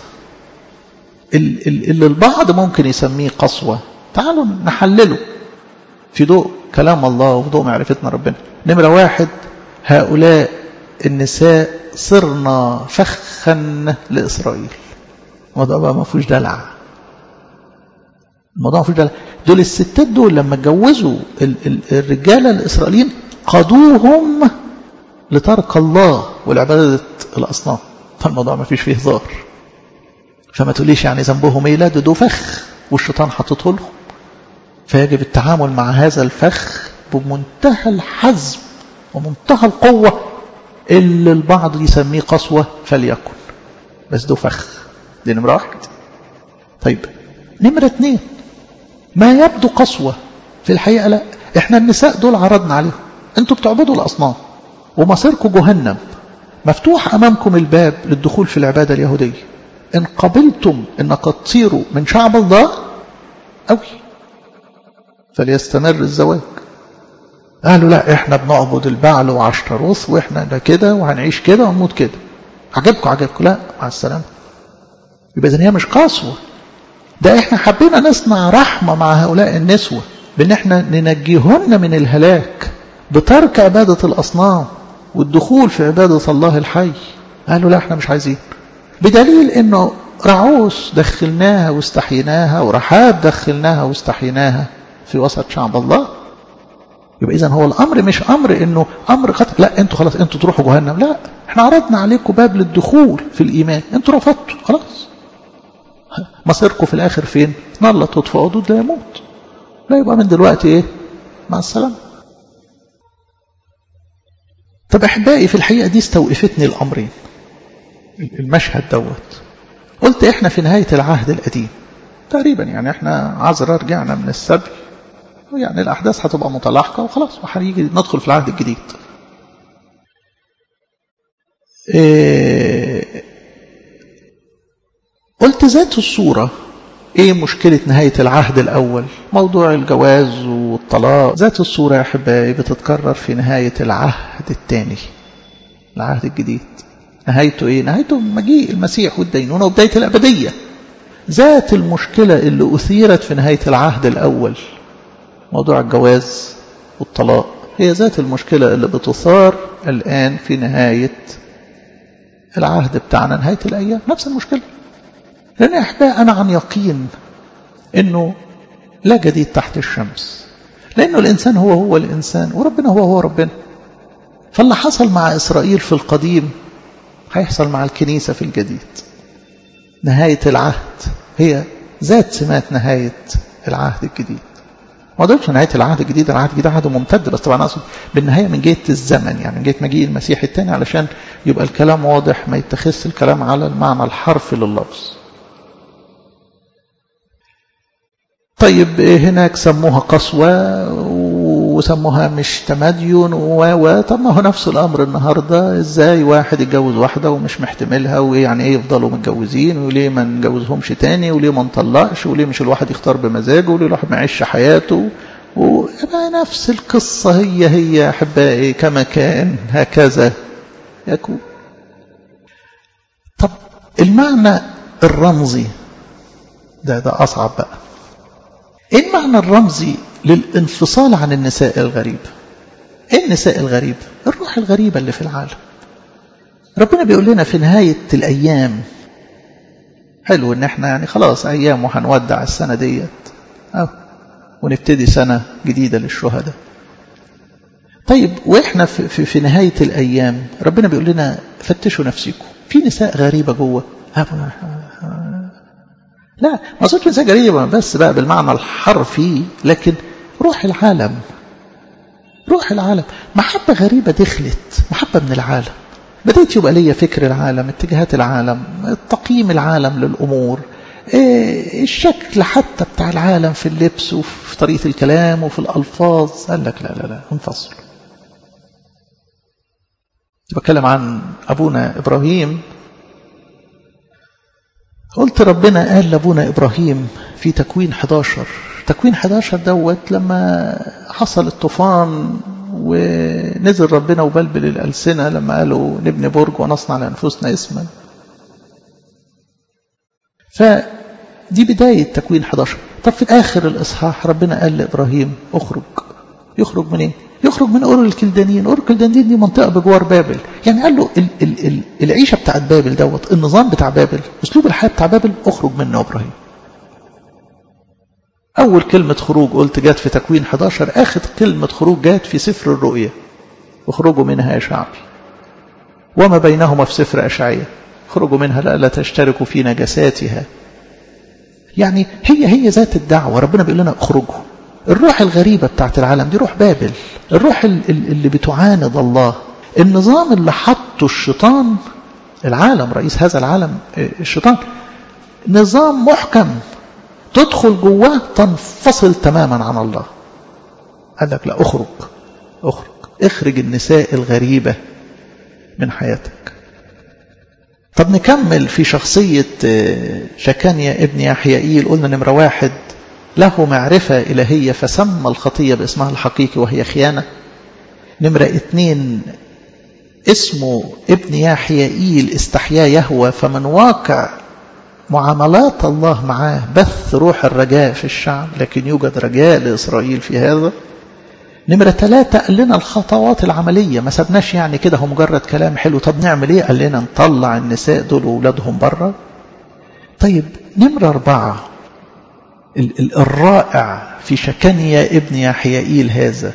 اللي البعض ممكن يسميه قسوة تعالوا نحلله في ضوء كلام الله وفي ضوء معرفتنا ربنا نمرة واحد هؤلاء النساء صرنا فخا لإسرائيل الموضوع بقى ما فيهوش دلع الموضوع ما فيهوش دلع دول الستات دول لما اتجوزوا الرجالة الإسرائيليين قادوهم لترك الله والعبادة الأصنام فالموضوع ما فيش فيه هزار فما تقوليش يعني ذنبهم ايه لا ده فخ والشيطان حاططه لهم فيجب التعامل مع هذا الفخ بمنتهى الحزم ومنتهى القوة اللي البعض يسميه قسوة فليكن بس ده فخ دي نمرة واحد طيب نمرة اتنين ما يبدو قسوة في الحقيقة لا احنا النساء دول عرضنا عليهم انتوا بتعبدوا الأصنام ومصيركم جهنم مفتوح أمامكم الباب للدخول في العبادة اليهودية إن قبلتم إنك تصيروا من شعب الله أوي فليستمر الزواج قالوا لا احنا بنعبد البعل وعشتروث واحنا ده كده وهنعيش كده ونموت كده عجبكم عجبكم لا مع السلامة يبقى إذن هي مش قسوة ده احنا حبينا نصنع رحمة مع هؤلاء النسوة بان احنا ننجيهن من الهلاك بترك عبادة الأصنام والدخول في عبادة الله الحي قالوا لا احنا مش عايزين بدليل انه رعوس دخلناها واستحيناها ورحاب دخلناها واستحيناها في وسط شعب الله يبقى اذا هو الامر مش امر انه امر قتل لا انتوا خلاص انتوا تروحوا جهنم لا احنا عرضنا عليكم باب للدخول في الايمان انتوا رفضتوا خلاص مصيركم في الاخر فين نار لا تطفئ ضد لا يموت لا يبقى من دلوقتي ايه مع السلامه طب احبائي في الحقيقه دي استوقفتني الامرين المشهد دوت قلت احنا في نهايه العهد القديم تقريبا يعني احنا عذرا رجعنا من السبي يعني الاحداث هتبقى متلاحقه وخلاص وهنيجي ندخل في العهد الجديد إيه قلت ذات الصوره ايه مشكله نهايه العهد الاول موضوع الجواز والطلاق ذات الصوره يا احبائي بتتكرر في نهايه العهد الثاني العهد الجديد نهايته ايه نهايته مجيء المسيح والدينونة وبداية الأبدية ذات المشكلة اللي أثيرت في نهاية العهد الأول موضوع الجواز والطلاق هي ذات المشكلة اللي بتثار الآن في نهاية العهد بتاعنا نهاية الأيام نفس المشكلة لأن أحباء أنا عن يقين أنه لا جديد تحت الشمس لأنه الإنسان هو هو الإنسان وربنا هو هو ربنا فاللي حصل مع إسرائيل في القديم هيحصل مع الكنيسة في الجديد نهاية العهد هي ذات سمات نهاية العهد الجديد ما قلتش نهاية العهد الجديد العهد الجديد عهد ممتد بس طبعا أقصد بالنهاية من جهة الزمن يعني من جهة مجيء المسيح الثاني علشان يبقى الكلام واضح ما يتخذش الكلام على المعنى الحرفي لللفظ طيب هناك سموها قسوة وسموها مش تمدين و طب ما هو نفس الامر النهارده ازاي واحد يتجوز واحده ومش محتملها ويعني ايه يفضلوا متجوزين وليه ما نجوزهمش تاني وليه ما نطلقش وليه مش الواحد يختار بمزاجه وليه الواحد ما يعيش حياته ويبقى نفس القصه هي هي احبائي كما كان هكذا يكون طب المعنى الرمزي ده ده اصعب بقى ايه المعنى الرمزي للانفصال عن النساء الغريبة ايه النساء الغريبة الروح الغريبة اللي في العالم ربنا بيقول لنا في نهاية الأيام حلو ان احنا يعني خلاص أيام وهنودع السنة ديت أو ونبتدي سنة جديدة للشهداء طيب وإحنا في, في, في نهاية الأيام ربنا بيقول لنا فتشوا نفسكم في نساء غريبة جوه لا ما صرت نساء غريبة بس بقى بالمعنى الحرفي لكن روح العالم روح العالم محبة غريبة دخلت محبة من العالم بديت يبقى ليا فكر العالم اتجاهات العالم تقييم العالم للأمور إيه الشكل حتى بتاع العالم في اللبس وفي طريقة الكلام وفي الألفاظ قال لك لا لا لا انفصل بتكلم عن أبونا إبراهيم قلت ربنا قال لأبونا إبراهيم في تكوين 11 تكوين 11 دوت لما حصل الطوفان ونزل ربنا وبلبل الألسنة لما قالوا نبني برج ونصنع لأنفسنا اسما فدي بداية تكوين 11 طب في آخر الإصحاح ربنا قال لإبراهيم اخرج يخرج من ايه يخرج من أور الكلدانيين أور الكلدانيين دي منطقة بجوار بابل يعني قال له ال ال ال العيشة بتاعت بابل دوت النظام بتاع بابل أسلوب الحياة بتاع بابل اخرج منه إبراهيم أول كلمة خروج قلت جات في تكوين 11 آخر كلمة خروج جات في سفر الرؤيا اخرجوا منها يا شعبي وما بينهما في سفر أشعية اخرجوا منها لا, لا تشتركوا في نجساتها يعني هي هي ذات الدعوة ربنا بيقول لنا اخرجوا الروح الغريبة بتاعت العالم دي روح بابل الروح اللي بتعاند الله النظام اللي حطه الشيطان العالم رئيس هذا العالم الشيطان نظام محكم تدخل جواه تنفصل تماما عن الله قال لك لا اخرج اخرج اخرج النساء الغريبة من حياتك طب نكمل في شخصية شكانيا ابن يحيائيل قلنا نمرة واحد له معرفة إلهية فسمى الخطية باسمها الحقيقي وهي خيانة نمرة اثنين اسمه ابن يحيائيل استحيا يهوى فمن واقع معاملات الله معاه بث روح الرجاء في الشعب لكن يوجد رجاء لإسرائيل في هذا نمرة ثلاثة قال لنا الخطوات العملية ما سبناش يعني كده هو مجرد كلام حلو طب نعمل ايه قال لنا نطلع النساء دول وولادهم بره طيب نمرة أربعة الرائع في شكنيا ابن يحيائيل هذا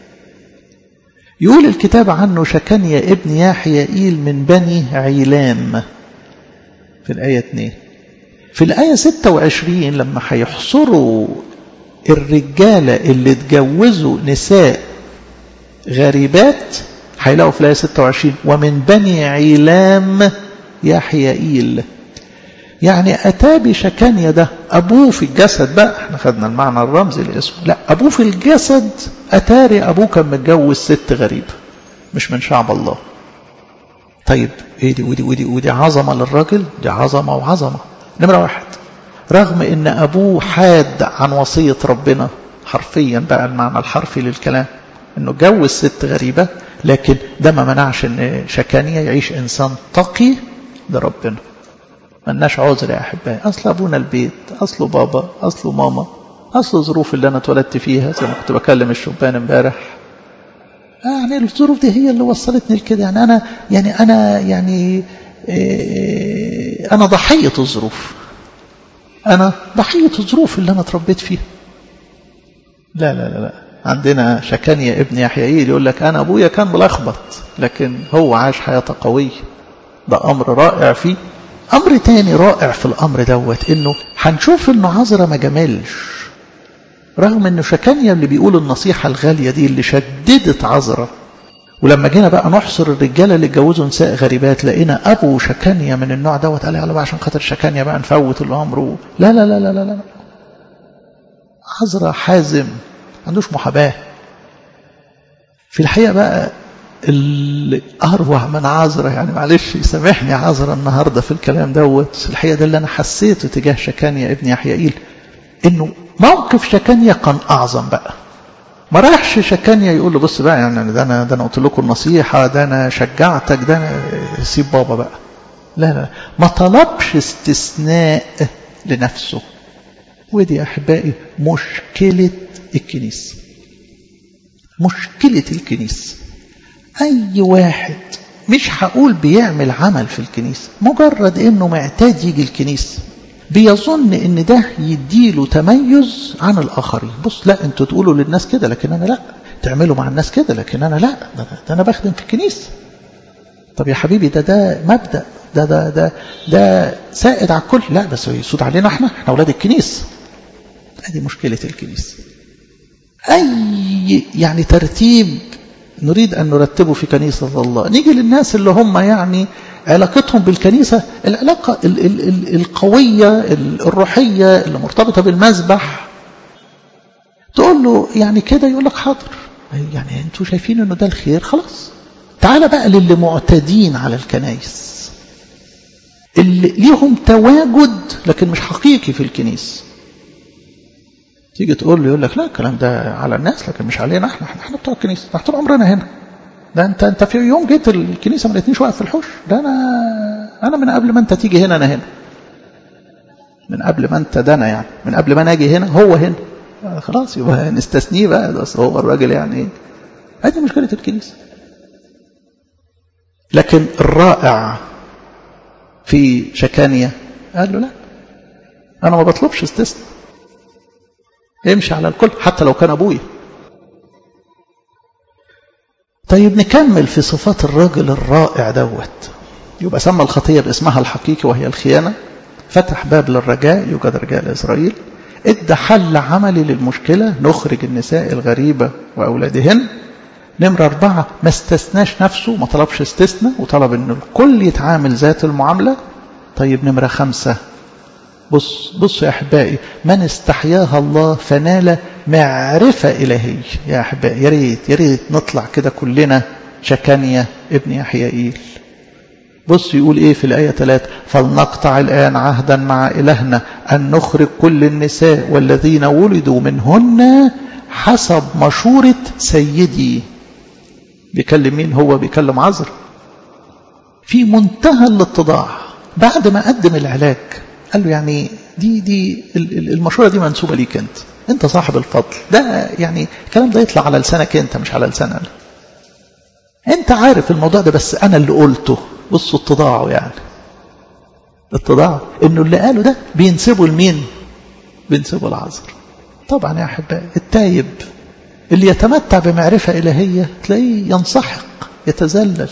يقول الكتاب عنه شكنيا ابن يحيائيل من بني عيلام في الآية 2 في الآية 26 لما هيحصروا الرجالة اللي اتجوزوا نساء غريبات هيلاقوا في الآية 26 ومن بني عيلام يحيائيل يعني أتى بشكانيا ده أبوه في الجسد بقى احنا خدنا المعنى الرمزي لاسمه لا أبوه في الجسد أتاري أبوه كان متجوز ست غريبة مش من شعب الله طيب ايه دي ودي ودي ودي عظمة للراجل دي عظمة وعظمة نمرة واحد رغم ان ابوه حاد عن وصية ربنا حرفيا بقى المعنى الحرفي للكلام انه جوز ست غريبة لكن ده ما منعش ان شكانيا يعيش انسان تقي لربنا ملناش عذر يا احبائي اصل ابونا البيت اصله بابا اصله ماما اصل الظروف اللي انا اتولدت فيها زي ما كنت بكلم الشبان امبارح يعني الظروف دي هي اللي وصلتني لكده يعني انا يعني انا يعني إيه انا ضحيه الظروف انا ضحيه الظروف اللي انا اتربيت فيها لا لا لا لا عندنا شكانيا ابن يحيائيل يقول لك انا ابويا كان ملخبط لكن هو عاش حياه قويه ده امر رائع فيه امر تاني رائع في الامر دوت انه هنشوف انه عذرا ما جملش رغم انه شكانيا اللي بيقول النصيحة الغالية دي اللي شددت عذرا ولما جينا بقى نحصر الرجالة اللي اتجوزوا نساء غريبات لقينا ابو شكانيا من النوع دوت قال يلا بقى عشان خاطر شكانيا بقى نفوت الامر و... لا لا لا لا لا لا عذرا حازم ما عندوش محاباة في الحقيقة بقى اللي أروع من عذرة يعني معلش يسامحني عذرة النهاردة في الكلام دوت الحقيقة ده اللي أنا حسيته تجاه شكانيا ابن يحيائيل إنه موقف شكانيا كان أعظم بقى ما راحش شكانيا يقول له بص بقى يعني ده أنا ده أنا قلت لكم النصيحة ده أنا شجعتك ده أنا سيب بابا بقى لا لا ما طلبش استثناء لنفسه ودي يا أحبائي مشكلة الكنيسة مشكلة الكنيسة أي واحد مش هقول بيعمل عمل في الكنيسة مجرد إنه معتاد يجي الكنيسة بيظن إن ده يديله تميز عن الآخرين بص لا أنتوا تقولوا للناس كده لكن أنا لا تعملوا مع الناس كده لكن أنا لا ده, ده أنا بخدم في الكنيسة طب يا حبيبي ده ده مبدأ ده ده ده ده سائد على الكل لا بس يسود علينا احنا احنا اولاد الكنيسه هذه مشكله الكنيسه اي يعني ترتيب نريد ان نرتبه في كنيسه الله نيجي للناس اللي هم يعني علاقتهم بالكنيسه العلاقه ال ال ال القويه الروحيه اللي مرتبطه بالمذبح تقول له يعني كده يقول لك حاضر يعني انتوا شايفين انه ده الخير خلاص تعال بقى للي معتادين على الكنايس اللي ليهم تواجد لكن مش حقيقي في الكنيسة تيجي تقول له يقول لك لا الكلام ده على الناس لكن مش علينا احنا احنا, احنا بتوع الكنيسة احنا طول عمرنا هنا ده انت انت في يوم جيت الكنيسة ما لقيتنيش واقف في الحوش ده انا انا من قبل ما انت تيجي هنا انا هنا من قبل ما انت ده انا يعني من قبل ما انا اجي هنا هو هنا خلاص يبقى نستثنيه بقى بس هو الراجل يعني ايه هذه مشكلة الكنيسة لكن الرائع في شكانية قال له لا أنا ما بطلبش استثناء امشي على الكل حتى لو كان أبويا طيب نكمل في صفات الراجل الرائع دوت يبقى سمى الخطية باسمها الحقيقي وهي الخيانة فتح باب للرجاء يوجد رجاء لإسرائيل ادى حل عملي للمشكلة نخرج النساء الغريبة وأولادهن نمرة أربعة ما استثناش نفسه ما طلبش استثناء وطلب أن الكل يتعامل ذات المعاملة طيب نمرة خمسة بص بصوا يا أحبائي من استحياها الله فنال معرفة إلهية يا أحبائي يا ريت يا ريت نطلع كده كلنا شكانية ابن يحيائيل بص يقول ايه في الآية 3 فلنقطع الآن عهدا مع إلهنا أن نخرج كل النساء والذين ولدوا منهن حسب مشورة سيدي بيكلم مين هو بيكلم عذر في منتهى الاتضاع بعد ما قدم العلاج قال له يعني دي دي المشورة دي منسوبة ليك انت انت صاحب الفضل ده يعني الكلام ده يطلع على لسانك انت مش على لسان انا انت عارف الموضوع ده بس انا اللي قلته بصوا اتضاعه يعني اتضاعه انه اللي قاله ده بينسبه لمين بينسبه العذر طبعا يا احبائي التايب اللي يتمتع بمعرفة إلهية تلاقيه ينسحق يتذلل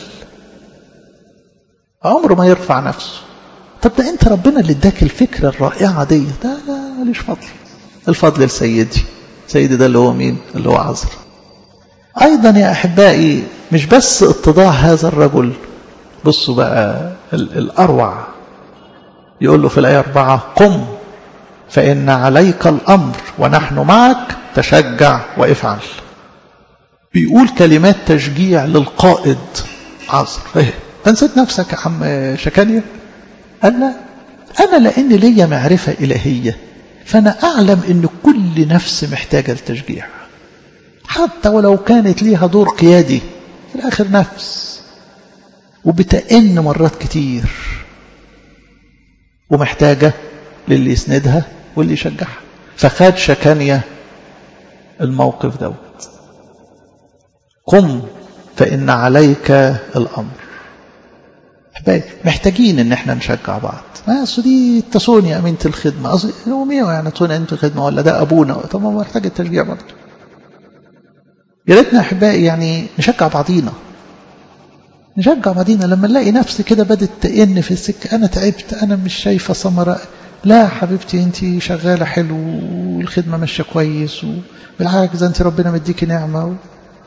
عمره ما يرفع نفسه طب ده انت ربنا اللي اداك الفكرة الرائعة دي ده لا ماليش فضل الفضل لسيدي سيدي ده اللي هو مين اللي هو عذر أيضا يا أحبائي مش بس اتضاع هذا الرجل بصوا بقى الأروع يقول له في الآية أربعة قم فإن عليك الأمر ونحن معك تشجع وافعل بيقول كلمات تشجيع للقائد عصر ايه نسيت نفسك يا عم شكانيا قال لا أنا لأن ليا معرفة إلهية فأنا أعلم أن كل نفس محتاجة لتشجيع حتى ولو كانت ليها دور قيادي في الآخر نفس وبتأن مرات كتير ومحتاجة للي يسندها واللي يشجعها فخد شكانيا الموقف دوت قم فإن عليك الأمر محتاجين ان احنا نشجع بعض ما اصل دي تسوني امينه الخدمه اصل يوميه يعني تسوني امينه الخدمه ولا ده ابونا طب ما هو محتاج التشجيع برضه يا ريتنا احبائي يعني نشجع بعضينا نشجع بعضينا لما نلاقي نفسي كده بدت تئن في السكه انا تعبت انا مش شايفه ثمره لا حبيبتي انت شغاله حلو والخدمه ماشيه كويس وبالعكس انت ربنا مديكي نعمه و...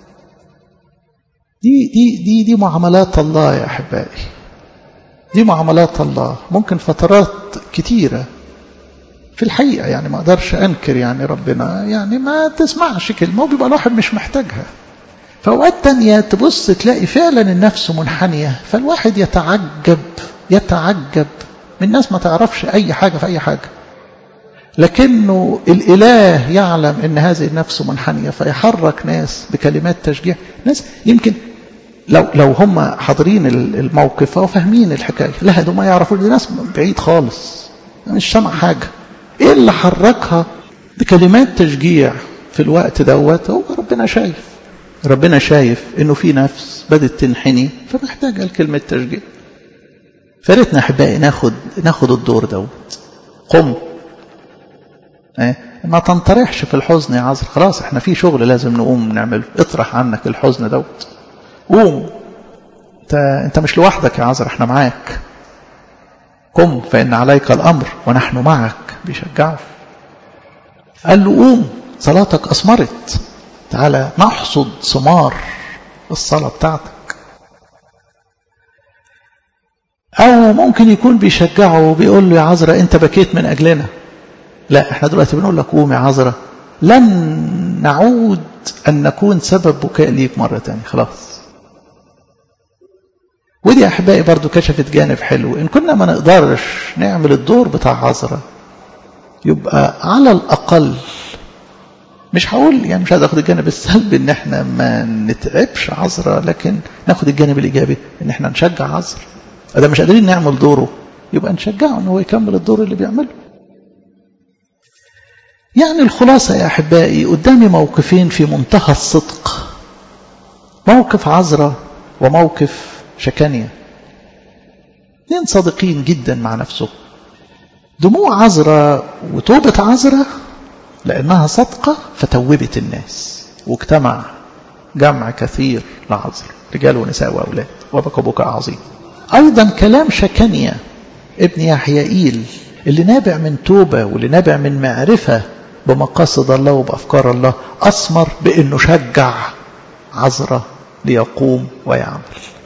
دي دي دي دي معاملات الله يا احبائي دي معاملات الله ممكن فترات كتيره في الحقيقه يعني ما اقدرش انكر يعني ربنا يعني ما تسمعش كلمه وبيبقى الواحد مش محتاجها فأوقات تانية تبص تلاقي فعلا النفس منحنية فالواحد يتعجب يتعجب من ناس ما تعرفش أي حاجة في أي حاجة لكنه الإله يعلم أن هذه النفس منحنية فيحرك ناس بكلمات تشجيع ناس يمكن لو لو هم حاضرين الموقف أو فاهمين الحكاية لا ده ما يعرفوا دي ناس بعيد خالص مش سامع حاجة إيه اللي حركها بكلمات تشجيع في الوقت دوت هو ربنا شايف ربنا شايف انه في نفس بدت تنحني فمحتاجه لكلمه تشجيع فريتنا احبائي ناخد ناخد الدور دوت قم ايه ما تنطرحش في الحزن يا عذر خلاص احنا في شغل لازم نقوم نعمله اطرح عنك الحزن دوت قوم انت انت مش لوحدك يا عذر احنا معاك قم فان عليك الامر ونحن معك بيشجعه قال له قوم صلاتك اثمرت تعالى نحصد ثمار الصلاة بتاعتك أو ممكن يكون بيشجعه وبيقول له يا عذرا أنت بكيت من أجلنا لا احنا دلوقتي بنقول لك قوم يا عذرا لن نعود أن نكون سبب بكاء ليك مرة تانية خلاص ودي أحبائي برضو كشفت جانب حلو إن كنا ما نقدرش نعمل الدور بتاع عذرا يبقى على الأقل مش هقول يعني مش عايز اخد الجانب السلبي ان احنا ما نتعبش عذرا لكن ناخد الجانب الايجابي ان احنا نشجع عذرا اذا مش قادرين نعمل دوره يبقى نشجعه ان هو يكمل الدور اللي بيعمله يعني الخلاصة يا أحبائي قدامي موقفين في منتهى الصدق موقف عذرا وموقف شكانية اثنين صادقين جدا مع نفسهم دموع عذرا وتوبة عذرا لأنها صدقة فتوبت الناس واجتمع جمع كثير لعذر رجال ونساء وأولاد وبكى بكاء عظيم أيضا كلام شكنيا ابن يحيائيل اللي نابع من توبة واللي نابع من معرفة بمقاصد الله وبأفكار الله أثمر بأنه شجع عذرة ليقوم ويعمل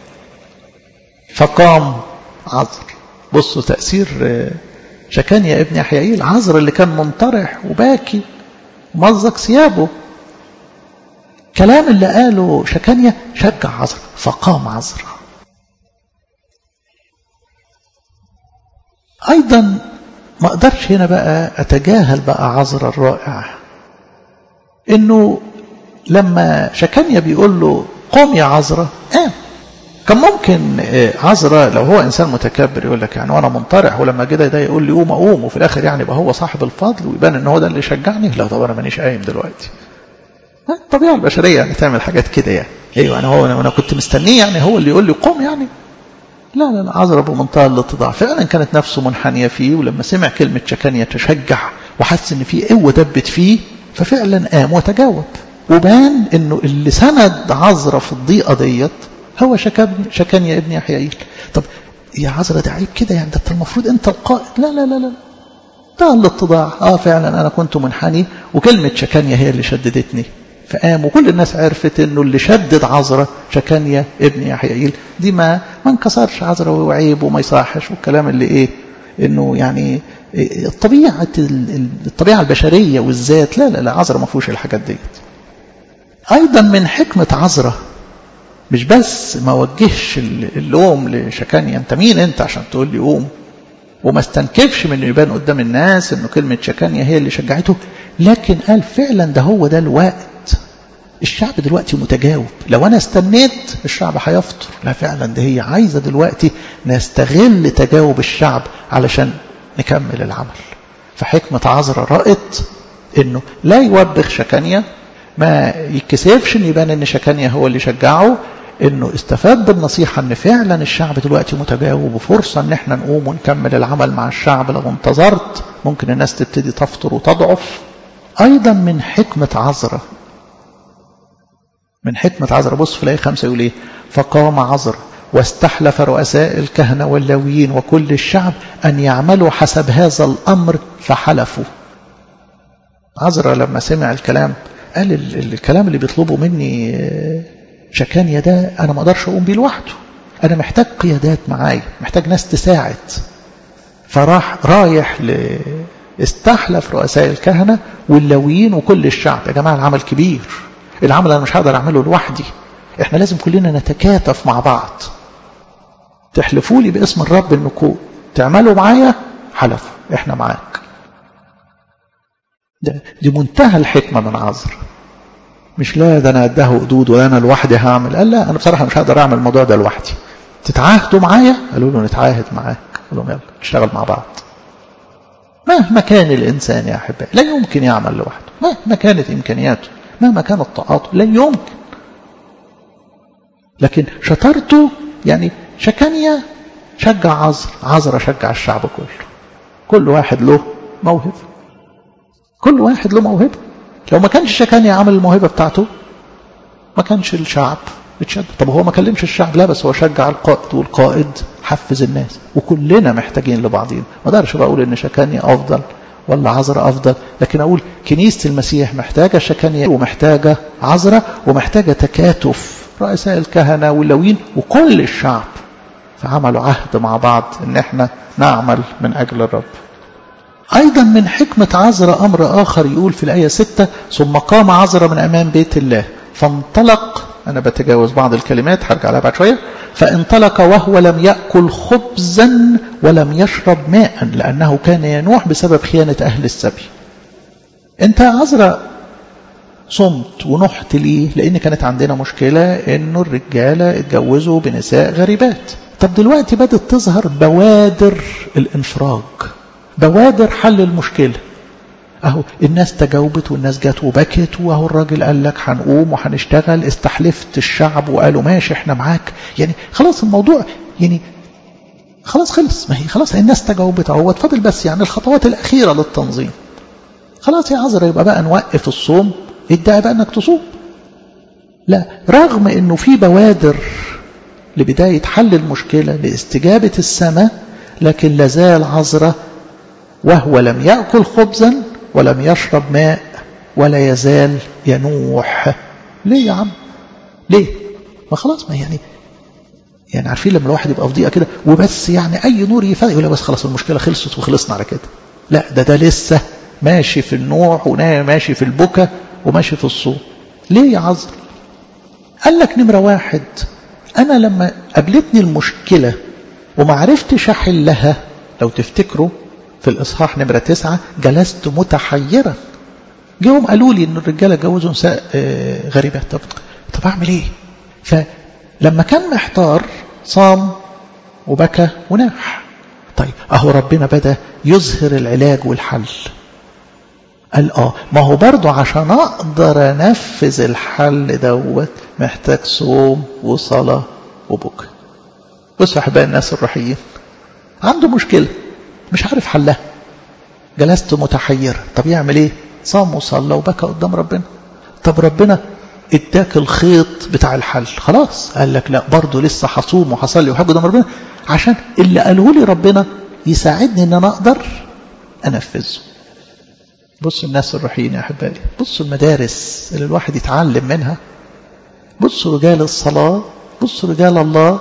فقام عذر بصوا تأثير شكانيا ابن يحيائيل عذر اللي كان منطرح وباكي ومزق ثيابه كلام اللي قاله شكانيا شجع عذر فقام عذر أيضا ما أقدرش هنا بقى أتجاهل بقى عذر الرائع إنه لما شكانيا بيقول له قم يا عذرة قام كان ممكن عذرة لو هو إنسان متكبر يقول لك يعني وأنا منطرح ولما كده ده يقول لي قوم أقوم وفي الآخر يعني يبقى هو صاحب الفضل ويبان إن هو ده اللي شجعني لا طب أنا مانيش قايم دلوقتي الطبيعة البشرية يعني تعمل حاجات كده يعني أيوه أنا هو أنا كنت مستنيه يعني هو اللي يقول لي قوم يعني لا لا لا عذرة بمنتهى الاتضاع فعلا كانت نفسه منحنية فيه ولما سمع كلمة شكانية تشجع وحس إن في قوة دبت فيه ففعلا قام وتجاوب وبان إنه اللي سند عذرة في الضيقة ديت هو شكان شكانيا ابن يحيائيل طب يا عذرة ده عيب كده يعني ده المفروض انت القائد لا لا لا لا ده الاتضاع اه فعلا انا كنت منحني وكلمة شكانيا هي اللي شددتني فقام وكل الناس عرفت انه اللي شدد عذرة شكانيا ابن يحيائيل دي ما ما انكسرش عذرة وعيب وما يصحش والكلام اللي ايه انه يعني الطبيعة الطبيعة البشرية والذات لا لا لا عذرة ما فيهوش الحاجات ديت ايضا من حكمة عذرة مش بس ما وجهش اللوم لشكانيا انت مين انت عشان تقول لي قوم وما استنكفش من انه يبان قدام الناس انه كلمة شكانيا هي اللي شجعته لكن قال فعلا ده هو ده الوقت الشعب دلوقتي متجاوب لو انا استنيت الشعب هيفطر لا فعلا ده هي عايزة دلوقتي نستغل تجاوب الشعب علشان نكمل العمل فحكمة عذرا رأت انه لا يوبخ شكانيا ما يتكسفش ان يبان ان شكانيا هو اللي شجعه انه استفاد بالنصيحة ان فعلا الشعب دلوقتي متجاوب وفرصة ان احنا نقوم ونكمل العمل مع الشعب لو انتظرت ممكن الناس تبتدي تفطر وتضعف ايضا من حكمة عذرة من حكمة عذرة بص في الآية خمسة يقول ايه فقام عذرة واستحلف رؤساء الكهنة واللاويين وكل الشعب أن يعملوا حسب هذا الأمر فحلفوا عذرة لما سمع الكلام قال الكلام اللي بيطلبه مني شكانيا ده أنا ما أقدرش أقوم بيه لوحده أنا محتاج قيادات معايا محتاج ناس تساعد فراح رايح ل استحلف رؤساء الكهنة واللاويين وكل الشعب يا جماعة العمل كبير العمل أنا مش هقدر أعمله لوحدي احنا لازم كلنا نتكاتف مع بعض تحلفوا لي باسم الرب انكم تعملوا معايا حلفوا احنا معاك ده دي منتهى الحكمة من عذر مش لا ده انا قدها قدود ولا انا لوحدي هعمل قال لا انا بصراحة مش هقدر اعمل الموضوع ده لوحدي تتعاهدوا معايا قالوا له نتعاهد معاك قال لهم يلا نشتغل مع بعض مهما كان الانسان يا احبائي لا يمكن يعمل لوحده مهما كانت امكانياته مهما كانت طاقاته لا يمكن لكن شطارته يعني شكانيا شجع عذر عذرة شجع الشعب كله كل واحد له موهبة كل واحد له موهبة لو ما كانش شكانيا عمل الموهبة بتاعته ما كانش الشعب اتشد طب هو ما كلمش الشعب لا بس هو شجع القائد والقائد حفز الناس وكلنا محتاجين لبعضين ما اقدرش بقول ان شكانيا افضل ولا عذرة افضل لكن اقول كنيسة المسيح محتاجة شكانيا ومحتاجة عذرة ومحتاجة تكاتف رؤساء الكهنة واللوين وكل الشعب فعملوا عهد مع بعض ان احنا نعمل من اجل الرب ايضا من حكمة عذرة امر اخر يقول في الاية ستة ثم قام عذرة من امام بيت الله فانطلق انا بتجاوز بعض الكلمات هرجع لها بعد شوية فانطلق وهو لم يأكل خبزا ولم يشرب ماء لانه كان ينوح بسبب خيانة اهل السبي انت يا عذرة صمت ونحت ليه لان كانت عندنا مشكلة انه الرجالة اتجوزوا بنساء غريبات طب دلوقتي بدأت تظهر بوادر الانفراج بوادر حل المشكلة اهو الناس تجاوبت والناس جت وبكت واهو الراجل قال لك هنقوم وهنشتغل استحلفت الشعب وقالوا ماشي احنا معاك يعني خلاص الموضوع يعني خلاص خلص ما هي خلاص الناس تجاوبت اهو فاضل بس يعني الخطوات الاخيره للتنظيم خلاص يا عذرا يبقى بقى نوقف الصوم ادعي بقى انك تصوم لا رغم انه في بوادر لبداية حل المشكلة لاستجابة السماء لكن لازال عذرة وهو لم يأكل خبزا ولم يشرب ماء ولا يزال ينوح ليه يا عم ليه ما خلاص ما يعني يعني عارفين لما الواحد يبقى في ضيقه كده وبس يعني اي نور يفرق يقول بس خلاص المشكله خلصت وخلصنا على كده لا ده ده لسه ماشي في النوح وماشي في البكا وماشي في الصوم ليه يا عذر قال لك نمره واحد أنا لما قابلتني المشكلة وما عرفتش أحلها لو تفتكروا في الإصحاح نمرة تسعة جلست متحيرا جيهم قالوا لي إن الرجالة جوزوا نساء غريبات طب طب أعمل إيه؟ فلما كان محتار صام وبكى وناح طيب أهو ربنا بدأ يظهر العلاج والحل قال اه ما هو برضه عشان اقدر انفذ الحل دوت محتاج صوم وصلاة وبكى بصوا احباء الناس الروحيين عنده مشكلة مش عارف حلها جلست متحير طب يعمل ايه صام وصلى وبكى قدام ربنا طب ربنا اداك الخيط بتاع الحل خلاص قال لك لا برضه لسه هصوم وهصلي وحاجه قدام ربنا عشان اللي قاله لي ربنا يساعدني ان انا اقدر انفذه بصوا الناس الروحيين يا أحبائي بصوا المدارس اللي الواحد يتعلم منها بصوا رجال الصلاة بصوا رجال الله